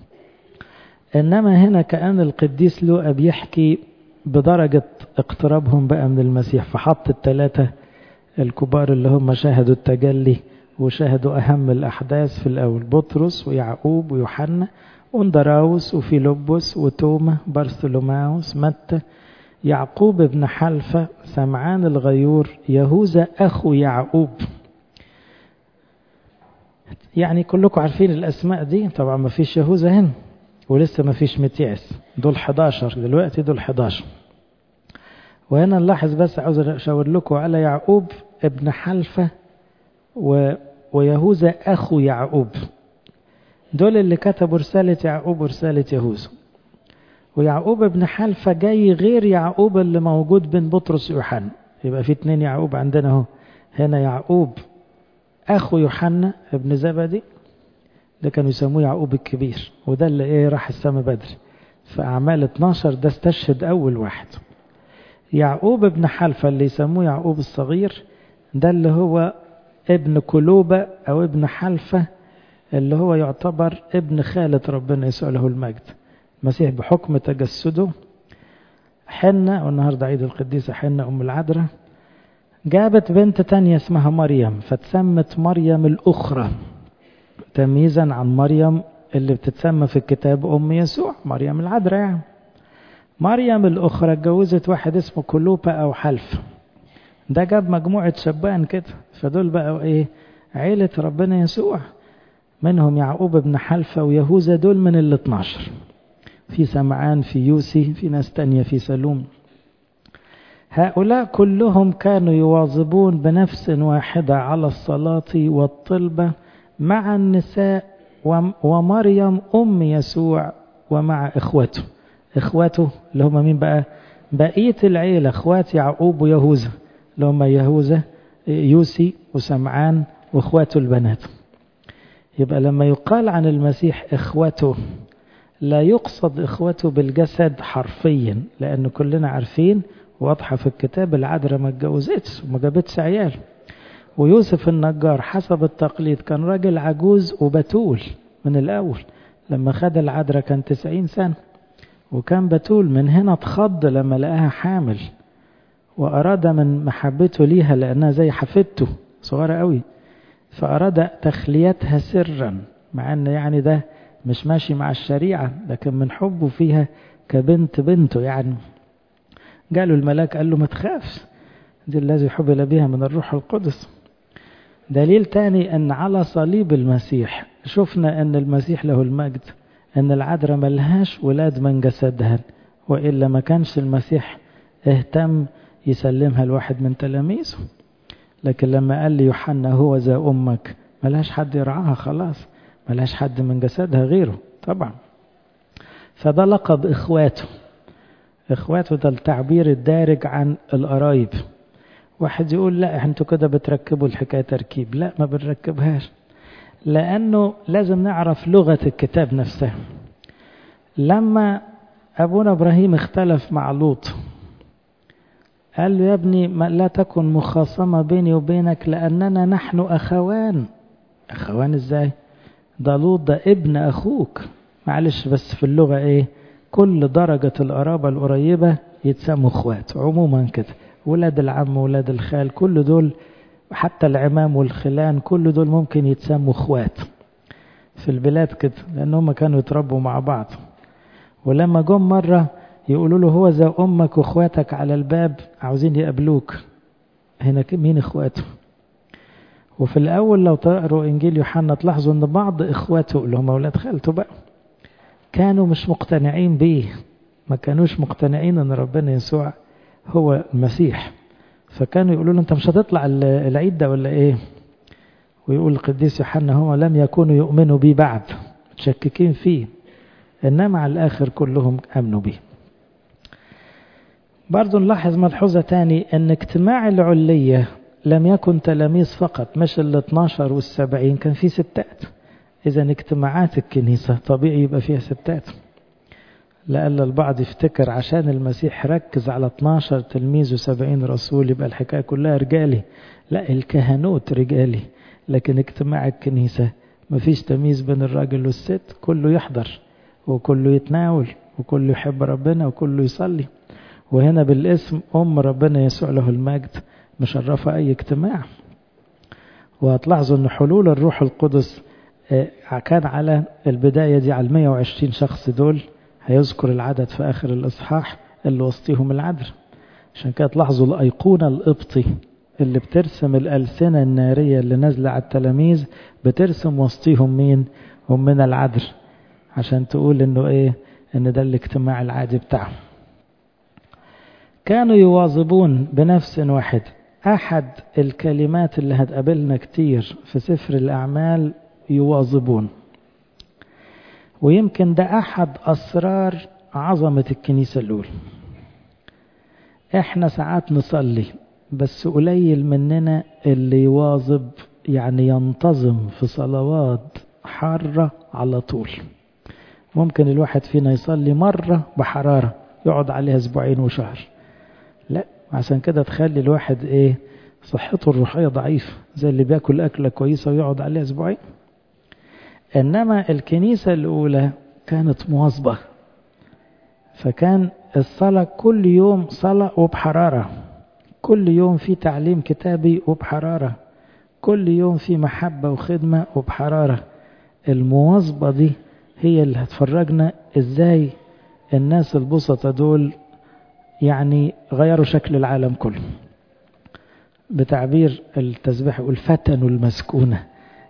A: إنما هنا كأن القديس لوقا بيحكي بدرجة اقترابهم بقى من المسيح فحط الثلاثة الكبار اللي هم شاهدوا التجلي وشاهدوا أهم الأحداث في الأول بطرس ويعقوب ويوحنا وندراوس وفيلبس وتوما برثلوماوس متى يعقوب بن حلفة سمعان الغيور يهوذا أخو يعقوب يعني كلكم عارفين الأسماء دي طبعا ما فيش يهوذا هنا ولسه ما فيش متياس دول 11 دلوقتي دول 11 وهنا نلاحظ بس عاوز أشاور لكم على يعقوب ابن حلفة و... ويهوذا أخو يعقوب دول اللي كتبوا رسالة يعقوب ورسالة يهوذا ويعقوب ابن حلفة جاي غير يعقوب اللي موجود بين بطرس ويوحنا يبقى في اتنين يعقوب عندنا اهو هنا يعقوب أخو يوحنا ابن زبدي ده كانوا يسموه يعقوب الكبير وده اللي ايه راح السما بدري في أعمال 12 ده استشهد أول واحد يعقوب ابن حلفة اللي يسموه يعقوب الصغير ده اللي هو ابن كلوبة أو ابن حلفة اللي هو يعتبر ابن خالة ربنا يسوع له المجد المسيح بحكم تجسده حنة والنهاردة عيد القديسة حنة أم العذراء جابت بنت تانية اسمها مريم فتسمت مريم الأخرى تمييزا عن مريم اللي بتتسمى في الكتاب أم يسوع مريم العذراء يعني مريم الأخرى اتجوزت واحد اسمه كلوبة أو حلف ده جاب مجموعة شبان كده فدول بقوا إيه عيلة ربنا يسوع منهم يعقوب بن حلفة ويهوذا دول من ال 12 في سمعان في يوسي في ناس تانية في سلوم هؤلاء كلهم كانوا يواظبون بنفس واحدة على الصلاة والطلبة مع النساء ومريم أم يسوع ومع إخوته إخوته اللي هم مين بقى بقية العيلة إخوات يعقوب ويهوذا اللي هم يهوذا يوسي وسمعان وإخواته البنات يبقى لما يقال عن المسيح إخوته لا يقصد إخوته بالجسد حرفيا لأن كلنا عارفين واضحة في الكتاب العذراء ما اتجوزتش وما جابتش عيال ويوسف النجار حسب التقليد كان راجل عجوز وبتول من الأول لما خد العذراء كان تسعين سنة وكان بتول من هنا اتخض لما لقاها حامل وأراد من محبته ليها لأنها زي حفيدته صغيرة قوي فأراد تخليتها سرا مع أن يعني ده مش ماشي مع الشريعة لكن من حبه فيها كبنت بنته يعني قالوا الملاك قال له ما تخافش دي الذي حبل بها من الروح القدس دليل تاني أن على صليب المسيح شفنا أن المسيح له المجد أن العذراء ملهاش ولاد من جسدها وإلا ما كانش المسيح اهتم يسلمها لواحد من تلاميذه لكن لما قال لي يوحنا هو ذا أمك ملهاش حد يرعاها خلاص ملهاش حد من جسدها غيره طبعا فده لقب إخواته إخواته ده التعبير الدارج عن القرايب واحد يقول لا انتوا كده بتركبوا الحكاية تركيب لا ما بنركبهاش لأنه لازم نعرف لغة الكتاب نفسها لما أبونا إبراهيم اختلف مع لوط قال له يا ابني ما لا تكن مخاصمة بيني وبينك لأننا نحن أخوان أخوان إزاي ده لوط ده ابن أخوك معلش بس في اللغة إيه كل درجة القرابة القريبة يتسموا اخوات عموما كده ولاد العم ولاد الخال كل دول حتى العمام والخلان كل دول ممكن يتسموا اخوات في البلاد كده لان هم كانوا يتربوا مع بعض ولما جم مرة يقولوا له هو ذا امك واخواتك على الباب عاوزين يقابلوك هنا مين اخواته وفي الاول لو تقروا انجيل يوحنا تلاحظوا ان بعض اخواته اللي هم اولاد خالته بقى كانوا مش مقتنعين بيه ما كانوش مقتنعين ان ربنا يسوع هو المسيح فكانوا يقولوا له انت مش هتطلع العيد ده ولا ايه ويقول القديس يوحنا هو لم يكونوا يؤمنوا بيه بعد متشككين فيه انما على الاخر كلهم امنوا بيه برضو نلاحظ ملحوظة تاني ان اجتماع العلية لم يكن تلاميذ فقط مش ال 12 والسبعين كان في ستات إذا اجتماعات الكنيسة طبيعي يبقى فيها ستات لألا البعض يفتكر عشان المسيح ركز على 12 تلميذ و70 رسول يبقى الحكاية كلها رجالي لا الكهنوت رجالي لكن اجتماع الكنيسة مفيش تمييز بين الراجل والست كله يحضر وكله يتناول وكله يحب ربنا وكله يصلي وهنا بالاسم أم ربنا يسوع له المجد مشرفة أي اجتماع وهتلاحظوا أن حلول الروح القدس كان على البداية دي على 120 شخص دول هيذكر العدد في آخر الإصحاح اللي وسطيهم العذر عشان كده تلاحظوا الأيقونة القبطي اللي بترسم الألسنة النارية اللي نازلة على التلاميذ بترسم وسطيهم مين هم من العذر عشان تقول انه ايه ان ده الاجتماع العادي بتاعهم كانوا يواظبون بنفس واحد أحد الكلمات اللي هتقابلنا كتير في سفر الأعمال يواظبون ويمكن ده أحد أسرار عظمة الكنيسة الأولى احنا ساعات نصلي بس قليل مننا اللي يواظب يعني ينتظم في صلوات حارة على طول ممكن الواحد فينا يصلي مرة بحرارة يقعد عليها اسبوعين وشهر لا عشان كده تخلي الواحد ايه صحته الروحية ضعيفة زي اللي بياكل أكلة كويسة ويقعد عليها اسبوعين إنما الكنيسة الأولى كانت مواظبة فكان الصلاة كل يوم صلاة وبحرارة كل يوم في تعليم كتابي وبحرارة كل يوم في محبة وخدمة وبحرارة المواظبة دي هي اللي هتفرجنا ازاي الناس البسطة دول يعني غيروا شكل العالم كله بتعبير التسبيح يقول فتنوا المسكونة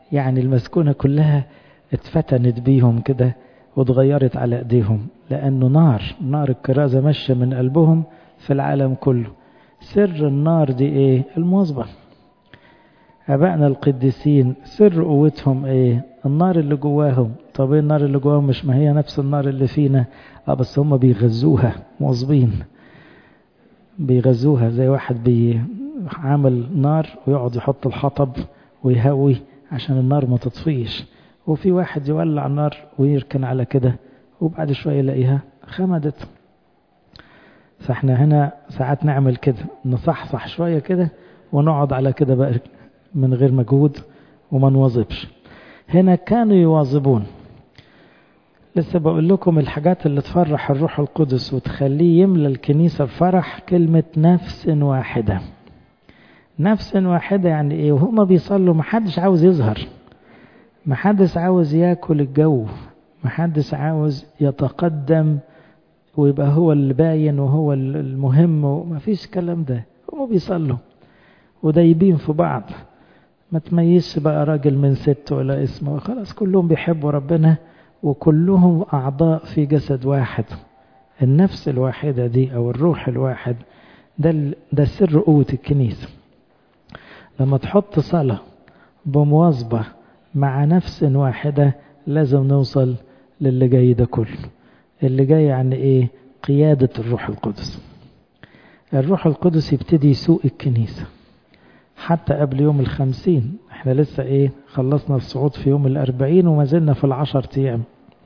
A: يعني المسكونة كلها اتفتنت بيهم كده واتغيرت على ايديهم لانه نار نار الكرازة ماشية من قلبهم في العالم كله سر النار دي ايه المواظبة ابائنا القديسين سر قوتهم ايه النار اللي جواهم طب ايه النار اللي جواهم مش ما هي نفس النار اللي فينا اه بس هم بيغذوها مواظبين بيغذوها زي واحد بيعمل نار ويقعد يحط الحطب ويهوي عشان النار ما تطفيش وفي واحد يولع النار ويركن على كده وبعد شوية يلاقيها خمدت فاحنا هنا ساعات نعمل كده نصحصح شوية كده ونقعد على كده بقى من غير مجهود وما نواظبش هنا كانوا يواظبون لسه بقول لكم الحاجات اللي تفرح الروح القدس وتخليه يملى الكنيسة بفرح كلمة نفس واحدة نفس واحدة يعني ايه وهما بيصلوا محدش عاوز يظهر محدش عاوز ياكل الجو محدش عاوز يتقدم ويبقى هو اللي باين وهو المهم ومفيش الكلام ده هما بيصلوا ودايبين في بعض ما تميزش بقى راجل من ست ولا اسمه خلاص كلهم بيحبوا ربنا وكلهم أعضاء في جسد واحد النفس الواحدة دي أو الروح الواحد ده, ده سر قوة الكنيسة لما تحط صلاة بمواظبة مع نفس واحدة لازم نوصل للي جاي ده كله اللي جاي يعني ايه قيادة الروح القدس الروح القدس يبتدي يسوق الكنيسة حتى قبل يوم الخمسين احنا لسه ايه خلصنا الصعود في يوم الاربعين وما زلنا في العشر ايام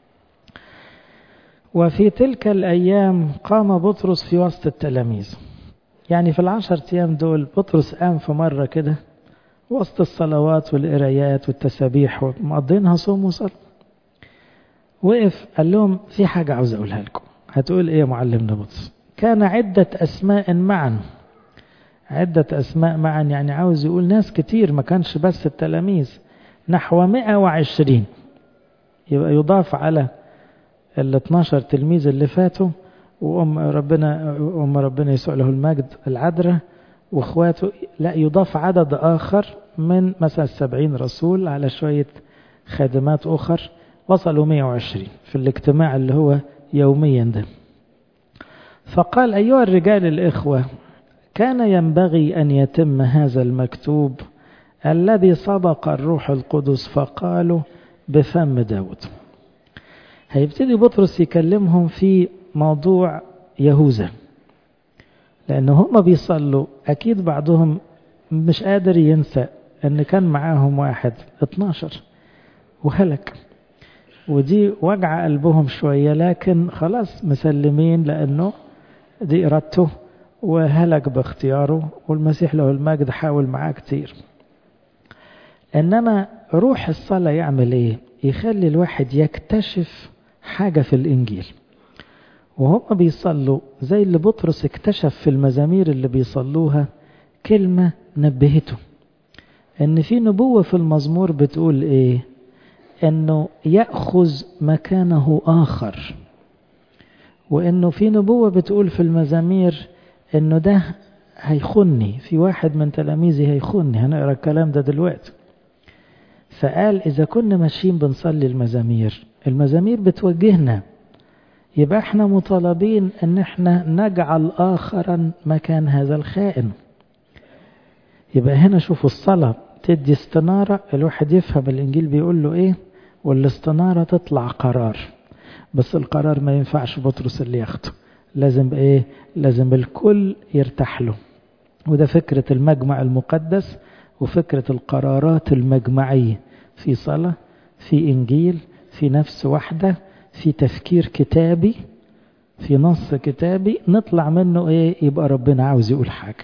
A: وفي تلك الايام قام بطرس في وسط التلاميذ يعني في العشر ايام دول بطرس قام في مرة كده وسط الصلوات والقرايات والتسابيح ومقضينها صوم وصلاة وقف قال لهم في حاجة عاوز أقولها لكم هتقول إيه يا معلمنا بطرس كان عدة أسماء معا عدة أسماء معا يعني عاوز يقول ناس كتير ما كانش بس التلاميذ نحو 120 يبقى يضاف على ال 12 تلميذ اللي فاتوا وأم ربنا أم ربنا يسوع له المجد العذراء واخواته لا يضاف عدد آخر من مثلا 70 رسول على شوية خادمات أخر وصلوا 120 في الاجتماع اللي هو يوميا ده فقال أيها الرجال الإخوة كان ينبغي أن يتم هذا المكتوب الذي سبق الروح القدس فقالوا بفم داود هيبتدي بطرس يكلمهم في موضوع يهوذا لأن هم بيصلوا أكيد بعضهم مش قادر ينسى أن كان معاهم واحد 12 وهلك ودي وجع قلبهم شوية لكن خلاص مسلمين لأنه دي إرادته وهلك باختياره والمسيح له المجد حاول معاه كتير إنما روح الصلاة يعمل إيه يخلي الواحد يكتشف حاجة في الإنجيل وهم بيصلوا زي اللي بطرس اكتشف في المزامير اللي بيصلوها كلمة نبهته ان في نبوة في المزمور بتقول ايه انه يأخذ مكانه اخر وانه في نبوة بتقول في المزامير انه ده هيخني في واحد من تلاميذي هيخني هنقرا الكلام ده دلوقتي فقال اذا كنا ماشيين بنصلي المزامير المزامير بتوجهنا يبقى احنا مطالبين ان احنا نجعل اخرا مكان هذا الخائن يبقى هنا شوفوا الصلاة تدي استنارة الواحد يفهم الانجيل بيقول له ايه والاستنارة تطلع قرار بس القرار ما ينفعش بطرس اللي ياخده لازم ايه لازم الكل يرتاح له وده فكرة المجمع المقدس وفكرة القرارات المجمعية في صلاة في انجيل في نفس واحدة في تفكير كتابي في نص كتابي نطلع منه ايه يبقى ربنا عاوز يقول حاجة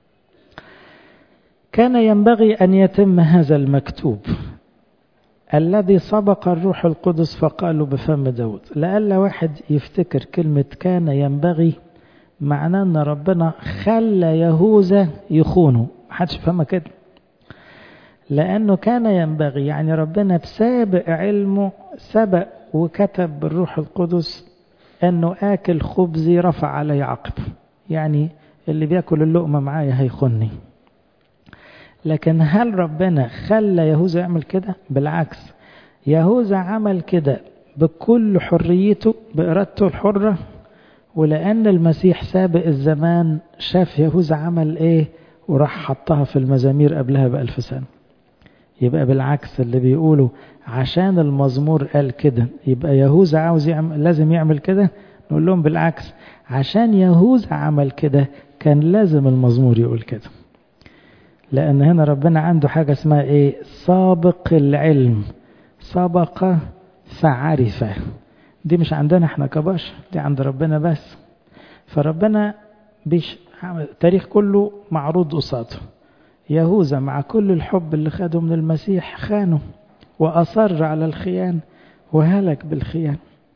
A: كان ينبغي أن يتم هذا المكتوب الذي سبق الروح القدس فقالوا بفم داود لألا واحد يفتكر كلمة كان ينبغي معناه أن ربنا خلى يهوذا يخونه محدش فهمها كده لأنه كان ينبغي يعني ربنا بسابق علمه سبق وكتب بالروح القدس أنه آكل خبزي رفع علي عقب يعني اللي بياكل اللقمة معايا هيخني لكن هل ربنا خلى يهوذا يعمل كده بالعكس يهوذا عمل كده بكل حريته بإرادته الحرة ولأن المسيح سابق الزمان شاف يهوذا عمل إيه وراح حطها في المزامير قبلها بألف سنة يبقى بالعكس اللي بيقولوا عشان المزمور قال كده يبقى يهوذا عاوز يعمل لازم يعمل كده نقول لهم بالعكس عشان يهوذا عمل كده كان لازم المزمور يقول كده لأن هنا ربنا عنده حاجة اسمها إيه سابق العلم سبق فعرف دي مش عندنا احنا كبشر دي عند ربنا بس فربنا بيش التاريخ كله معروض قصاده يهوذا مع كل الحب اللي خده من المسيح خانه وأصر على الخيان وهلك بالخيان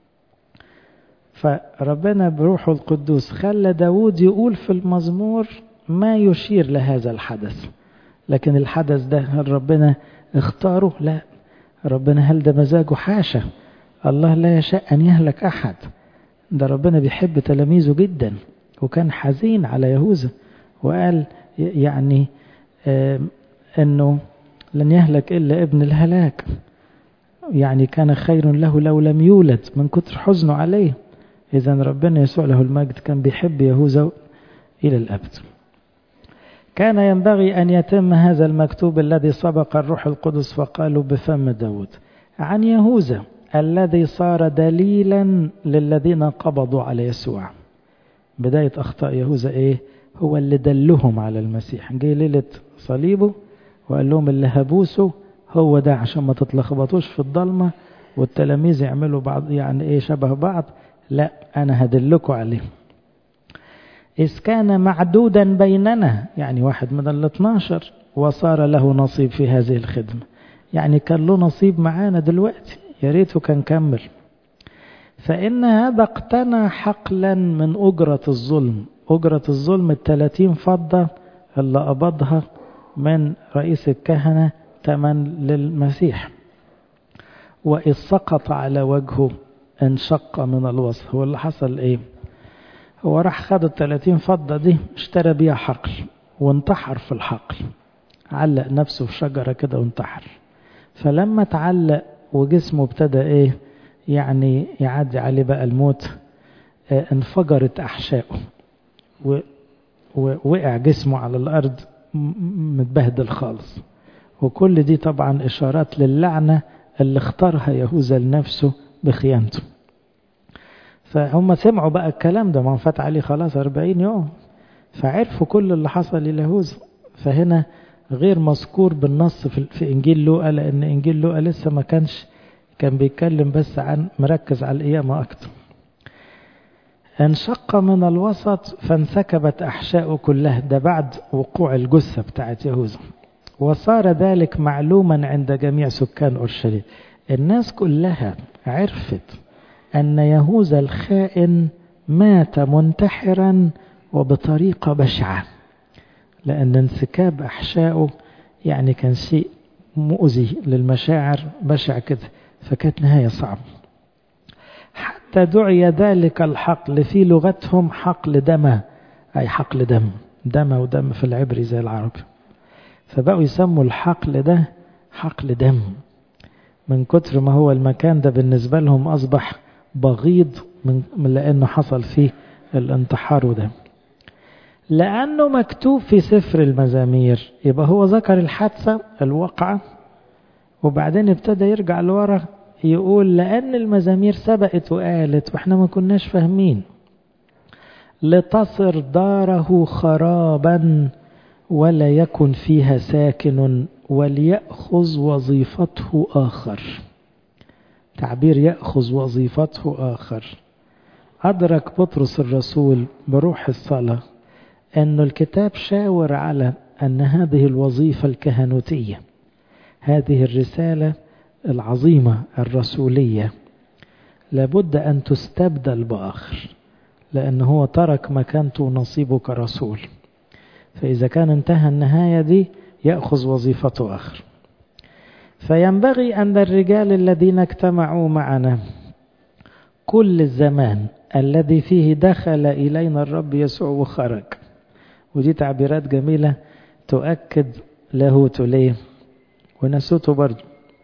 A: فربنا بروحه القدوس خلى داود يقول في المزمور ما يشير لهذا الحدث لكن الحدث ده هل ربنا اختاره لا ربنا هل ده مزاجه حاشا الله لا يشاء أن يهلك أحد ده ربنا بيحب تلاميذه جدا وكان حزين على يهوذا وقال يعني آه أنه لن يهلك إلا ابن الهلاك يعني كان خير له لو لم يولد من كتر حزنه عليه إذا ربنا يسوع له المجد كان بيحب يهوذا إلى الأبد كان ينبغي أن يتم هذا المكتوب الذي سبق الروح القدس فقالوا بفم داود عن يهوذا الذي صار دليلا للذين قبضوا على يسوع بداية أخطاء يهوذا إيه هو اللي دلهم على المسيح جه ليلة صليبه وقال لهم اللي هبوسه هو ده عشان ما تتلخبطوش في الضلمة والتلاميذ يعملوا بعض يعني ايه شبه بعض لا انا هدلكوا عليه إذ كان معدودا بيننا يعني واحد من ال 12 وصار له نصيب في هذه الخدمة يعني كان له نصيب معانا دلوقتي يا ريته كان كمل فإن هذا اقتنى حقلا من أجرة الظلم أجرة الظلم الثلاثين فضة اللي قبضها من رئيس الكهنة تمن للمسيح وإذ سقط على وجهه انشق من الوصف هو اللي حصل ايه هو راح خد التلاتين فضة دي اشترى بيها حقل وانتحر في الحقل علق نفسه في شجرة كده وانتحر فلما اتعلق وجسمه ابتدى ايه يعني يعدي عليه بقى الموت اه انفجرت احشائه ووقع جسمه على الارض متبهدل خالص وكل دي طبعا اشارات للعنة اللي اختارها يهوذا لنفسه بخيانته فهم سمعوا بقى الكلام ده ما فات عليه خلاص 40 يوم فعرفوا كل اللي حصل لليهوذا فهنا غير مذكور بالنص في, في انجيل لوقا لان انجيل لوقا لسه ما كانش كان بيتكلم بس عن مركز على القيامه اكتر انشق من الوسط فانسكبت احشاؤه كلها ده بعد وقوع الجثه بتاعت يهوذا وصار ذلك معلوما عند جميع سكان اورشليم الناس كلها عرفت أن يهوذا الخائن مات منتحرا وبطريقة بشعة لأن انسكاب أحشائه يعني كان شيء مؤذي للمشاعر بشع كده فكانت نهاية صعبة حتى دعي ذلك الحقل في لغتهم حقل دم أي حقل دم دم ودم في العبري زي العربي فبقوا يسموا الحقل ده حقل دم من كتر ما هو المكان ده بالنسبة لهم أصبح بغيض من لأنه حصل فيه الانتحار ده لأنه مكتوب في سفر المزامير يبقى هو ذكر الحادثة الواقعة وبعدين ابتدى يرجع لورا يقول لأن المزامير سبقت وقالت وإحنا ما كناش فاهمين لتصر داره خرابا ولا يكن فيها ساكن وليأخذ وظيفته آخر تعبير يأخذ وظيفته آخر أدرك بطرس الرسول بروح الصلاة أن الكتاب شاور على أن هذه الوظيفة الكهنوتية هذه الرسالة العظيمة الرسولية لابد أن تستبدل بآخر لأن هو ترك مكانته ونصيبه كرسول فإذا كان انتهى النهاية دي يأخذ وظيفته آخر فينبغي أن الرجال الذين اجتمعوا معنا كل الزمان الذي فيه دخل إلينا الرب يسوع وخرج ودي تعبيرات جميلة تؤكد لاهوته ليه ونسوته برضه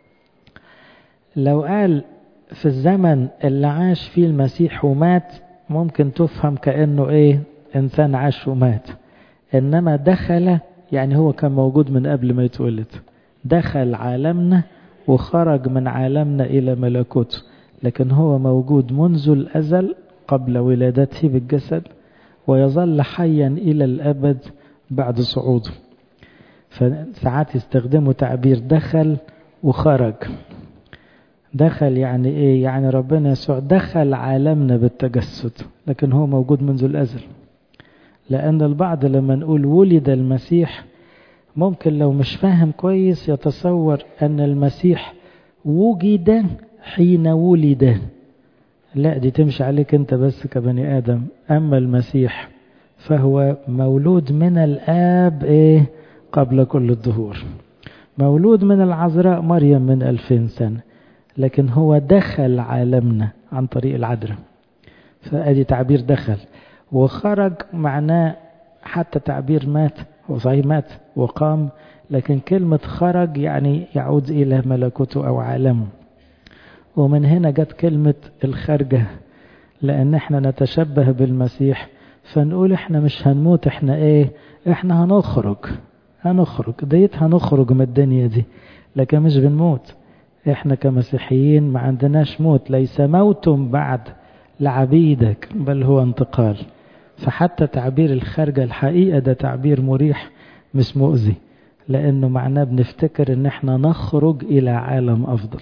A: لو قال في الزمن اللي عاش فيه المسيح ومات ممكن تفهم كأنه ايه انسان عاش ومات انما دخل يعني هو كان موجود من قبل ما يتولد دخل عالمنا وخرج من عالمنا الى ملكوته لكن هو موجود منذ الازل قبل ولادته بالجسد ويظل حيا الى الابد بعد صعوده فساعات يستخدموا تعبير دخل وخرج دخل يعني ايه يعني ربنا يسوع دخل عالمنا بالتجسد لكن هو موجود منذ الازل لان البعض لما نقول ولد المسيح ممكن لو مش فاهم كويس يتصور ان المسيح وجد حين ولد لا دي تمشي عليك انت بس كبني ادم اما المسيح فهو مولود من الاب ايه قبل كل الظهور مولود من العذراء مريم من ألفين سنة لكن هو دخل عالمنا عن طريق العذراء فأدي تعبير دخل وخرج معناه حتى تعبير مات هو صحيح مات وقام لكن كلمة خرج يعني يعود إلى ملكوته أو عالمه ومن هنا جت كلمة الخرجة لأن احنا نتشبه بالمسيح فنقول احنا مش هنموت احنا ايه احنا هنخرج هنخرج ديت هنخرج من الدنيا دي لكن مش بنموت احنا كمسيحيين ما عندناش موت ليس موت بعد لعبيدك بل هو انتقال فحتى تعبير الخارجة الحقيقة ده تعبير مريح مش مؤذي لأنه معناه بنفتكر ان احنا نخرج إلى عالم أفضل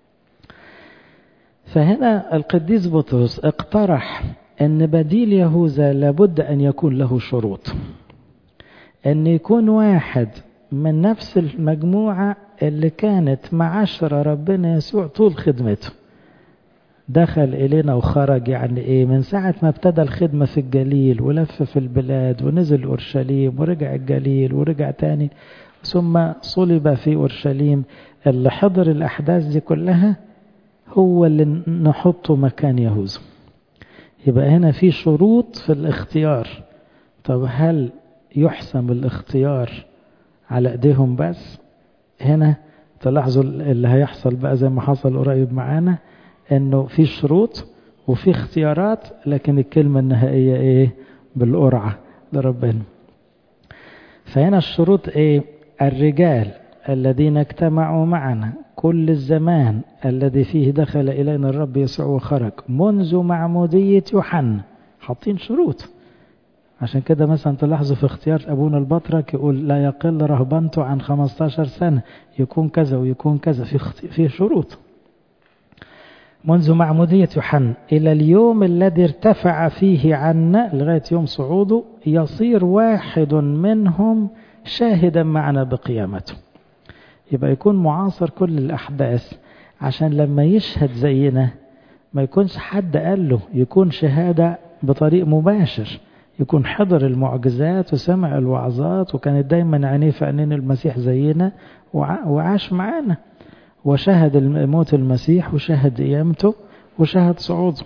A: فهنا القديس بطرس اقترح ان بديل يهوذا لابد ان يكون له شروط ان يكون واحد من نفس المجموعة اللي كانت معاشرة ربنا يسوع طول خدمته دخل إلينا وخرج يعني إيه من ساعة ما ابتدى الخدمة في الجليل ولف في البلاد ونزل أورشليم ورجع الجليل ورجع تاني ثم صلب في أورشليم اللي حضر الأحداث دي كلها هو اللي نحطه مكان يهوذا يبقى هنا في شروط في الاختيار طب هل يحسم الاختيار على ايديهم بس هنا تلاحظوا اللي هيحصل بقى زي ما حصل قريب معانا انه في شروط وفي اختيارات لكن الكلمة النهائية ايه بالقرعة لربنا فهنا الشروط ايه الرجال الذين اجتمعوا معنا كل الزمان الذي فيه دخل إلينا الرب يسوع وخرج منذ معمودية يوحنا حاطين شروط عشان كده مثلا تلاحظوا في اختيار أبونا البطرك يقول لا يقل رهبنته عن 15 سنة يكون كذا ويكون كذا في في شروط منذ معمودية يوحنا إلى اليوم الذي ارتفع فيه عنا لغاية يوم صعوده يصير واحد منهم شاهدا معنا بقيامته يبقى يكون معاصر كل الأحداث عشان لما يشهد زينا ما يكونش حد قال له يكون شهادة بطريق مباشر يكون حضر المعجزات وسمع الوعظات وكانت دايما عينيه في عينين المسيح زينا وعاش معانا وشهد موت المسيح وشهد قيامته وشهد صعوده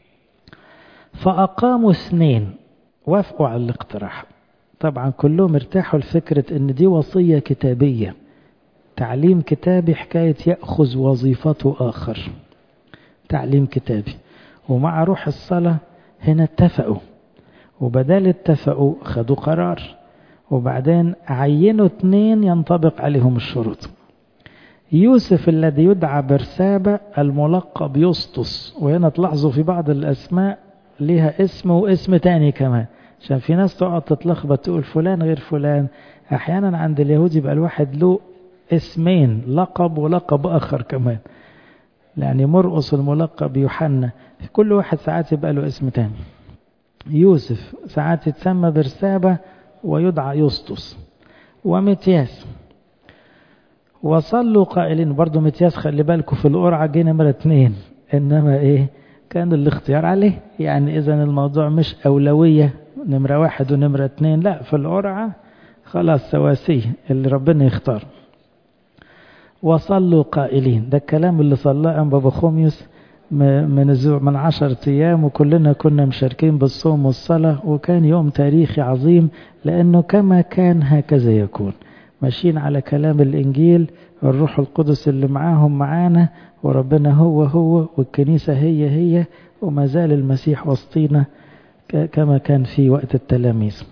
A: فأقاموا اثنين وافقوا على الاقتراح طبعا كلهم ارتاحوا لفكرة ان دي وصية كتابية تعليم كتابي حكاية يأخذ وظيفته آخر تعليم كتابي ومع روح الصلاة هنا اتفقوا وبدال اتفقوا خدوا قرار وبعدين عينوا اتنين ينطبق عليهم الشروط يوسف الذي يدعى برسابة الملقب يسطس وهنا تلاحظوا في بعض الأسماء لها اسم واسم تاني كمان عشان في ناس تقعد تتلخبط تقول فلان غير فلان أحيانا عند اليهود يبقى الواحد له اسمين لقب ولقب آخر كمان يعني مرقص الملقب يوحنا كل واحد ساعات يبقى له اسم تاني يوسف ساعات يتسمى برسابة ويدعى يسطس ومتياس وصلوا قائلين برضو متياس خلي بالكم في القرعة جه نمرة اتنين إنما إيه كان الاختيار عليه يعني إذا الموضوع مش أولوية نمرة واحد ونمرة اتنين لا في القرعة خلاص سواسية اللي ربنا يختار وصلوا قائلين ده الكلام اللي صلاه بابا خوميوس من من عشرة أيام وكلنا كنا مشاركين بالصوم والصلاة وكان يوم تاريخي عظيم لأنه كما كان هكذا يكون ماشيين على كلام الإنجيل الروح القدس اللي معاهم معانا وربنا هو هو والكنيسة هي هي وما زال المسيح وسطينا كما كان في وقت التلاميذ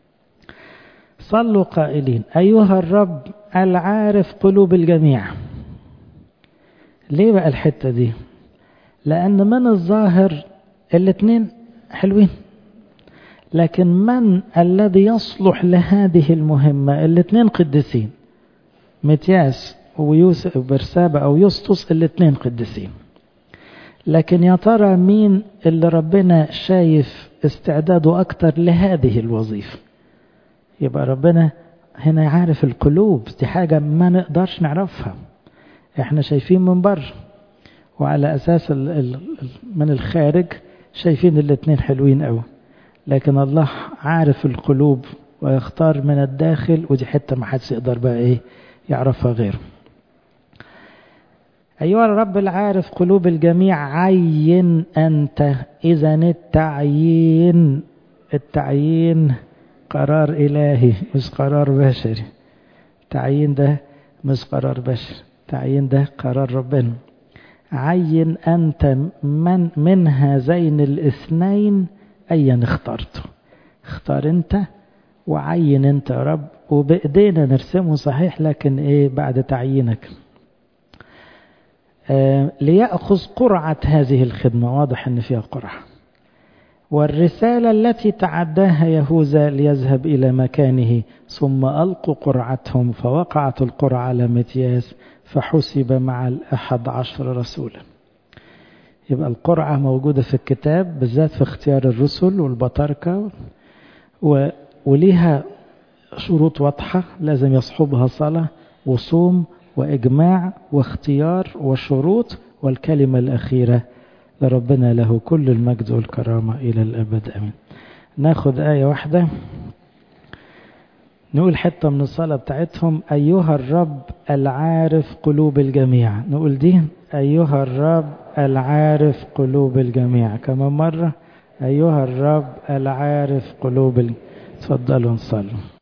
A: صلوا قائلين أيها الرب العارف قلوب الجميع ليه بقى الحتة دي لأن من الظاهر الاتنين حلوين لكن من الذي يصلح لهذه المهمة الاتنين قديسين متياس ويوسف برسابة أو يسطس الاتنين قديسين لكن يا ترى مين اللي ربنا شايف استعداده أكتر لهذه الوظيفة يبقى ربنا هنا عارف القلوب دي حاجة ما نقدرش نعرفها احنا شايفين من بره وعلى أساس ال ال من الخارج شايفين الاتنين حلوين قوي لكن الله عارف القلوب ويختار من الداخل ودي حتة ما حدش يقدر بقى ايه يعرفها غيره أيها الرب العارف قلوب الجميع عين أنت إذا التعيين التعيين قرار إلهي مش قرار بشري التعيين ده مش قرار بشري التعيين ده قرار ربنا عين أنت من من هذين الاثنين أيا اخترته اختار أنت وعين أنت يا رب وبإيدينا نرسمه صحيح لكن إيه بعد تعيينك آه ليأخذ قرعة هذه الخدمة واضح أن فيها قرعة والرسالة التي تعداها يهوذا ليذهب إلى مكانه ثم ألقوا قرعتهم فوقعت القرعة على متياس فحسب مع الأحد عشر رسولا يبقى القرعة موجودة في الكتاب بالذات في اختيار الرسل والبطاركة و... وليها شروط واضحة لازم يصحبها صلاة وصوم وإجماع واختيار وشروط والكلمة الأخيرة لربنا له كل المجد والكرامة إلى الأبد أمين ناخد آية واحدة نقول حتة من الصلاة بتاعتهم أيها الرب العارف قلوب الجميع نقول دي أيها الرب العارف قلوب الجميع كمان مرة أيها الرب العارف قلوب الجميع تفضلوا نصلوا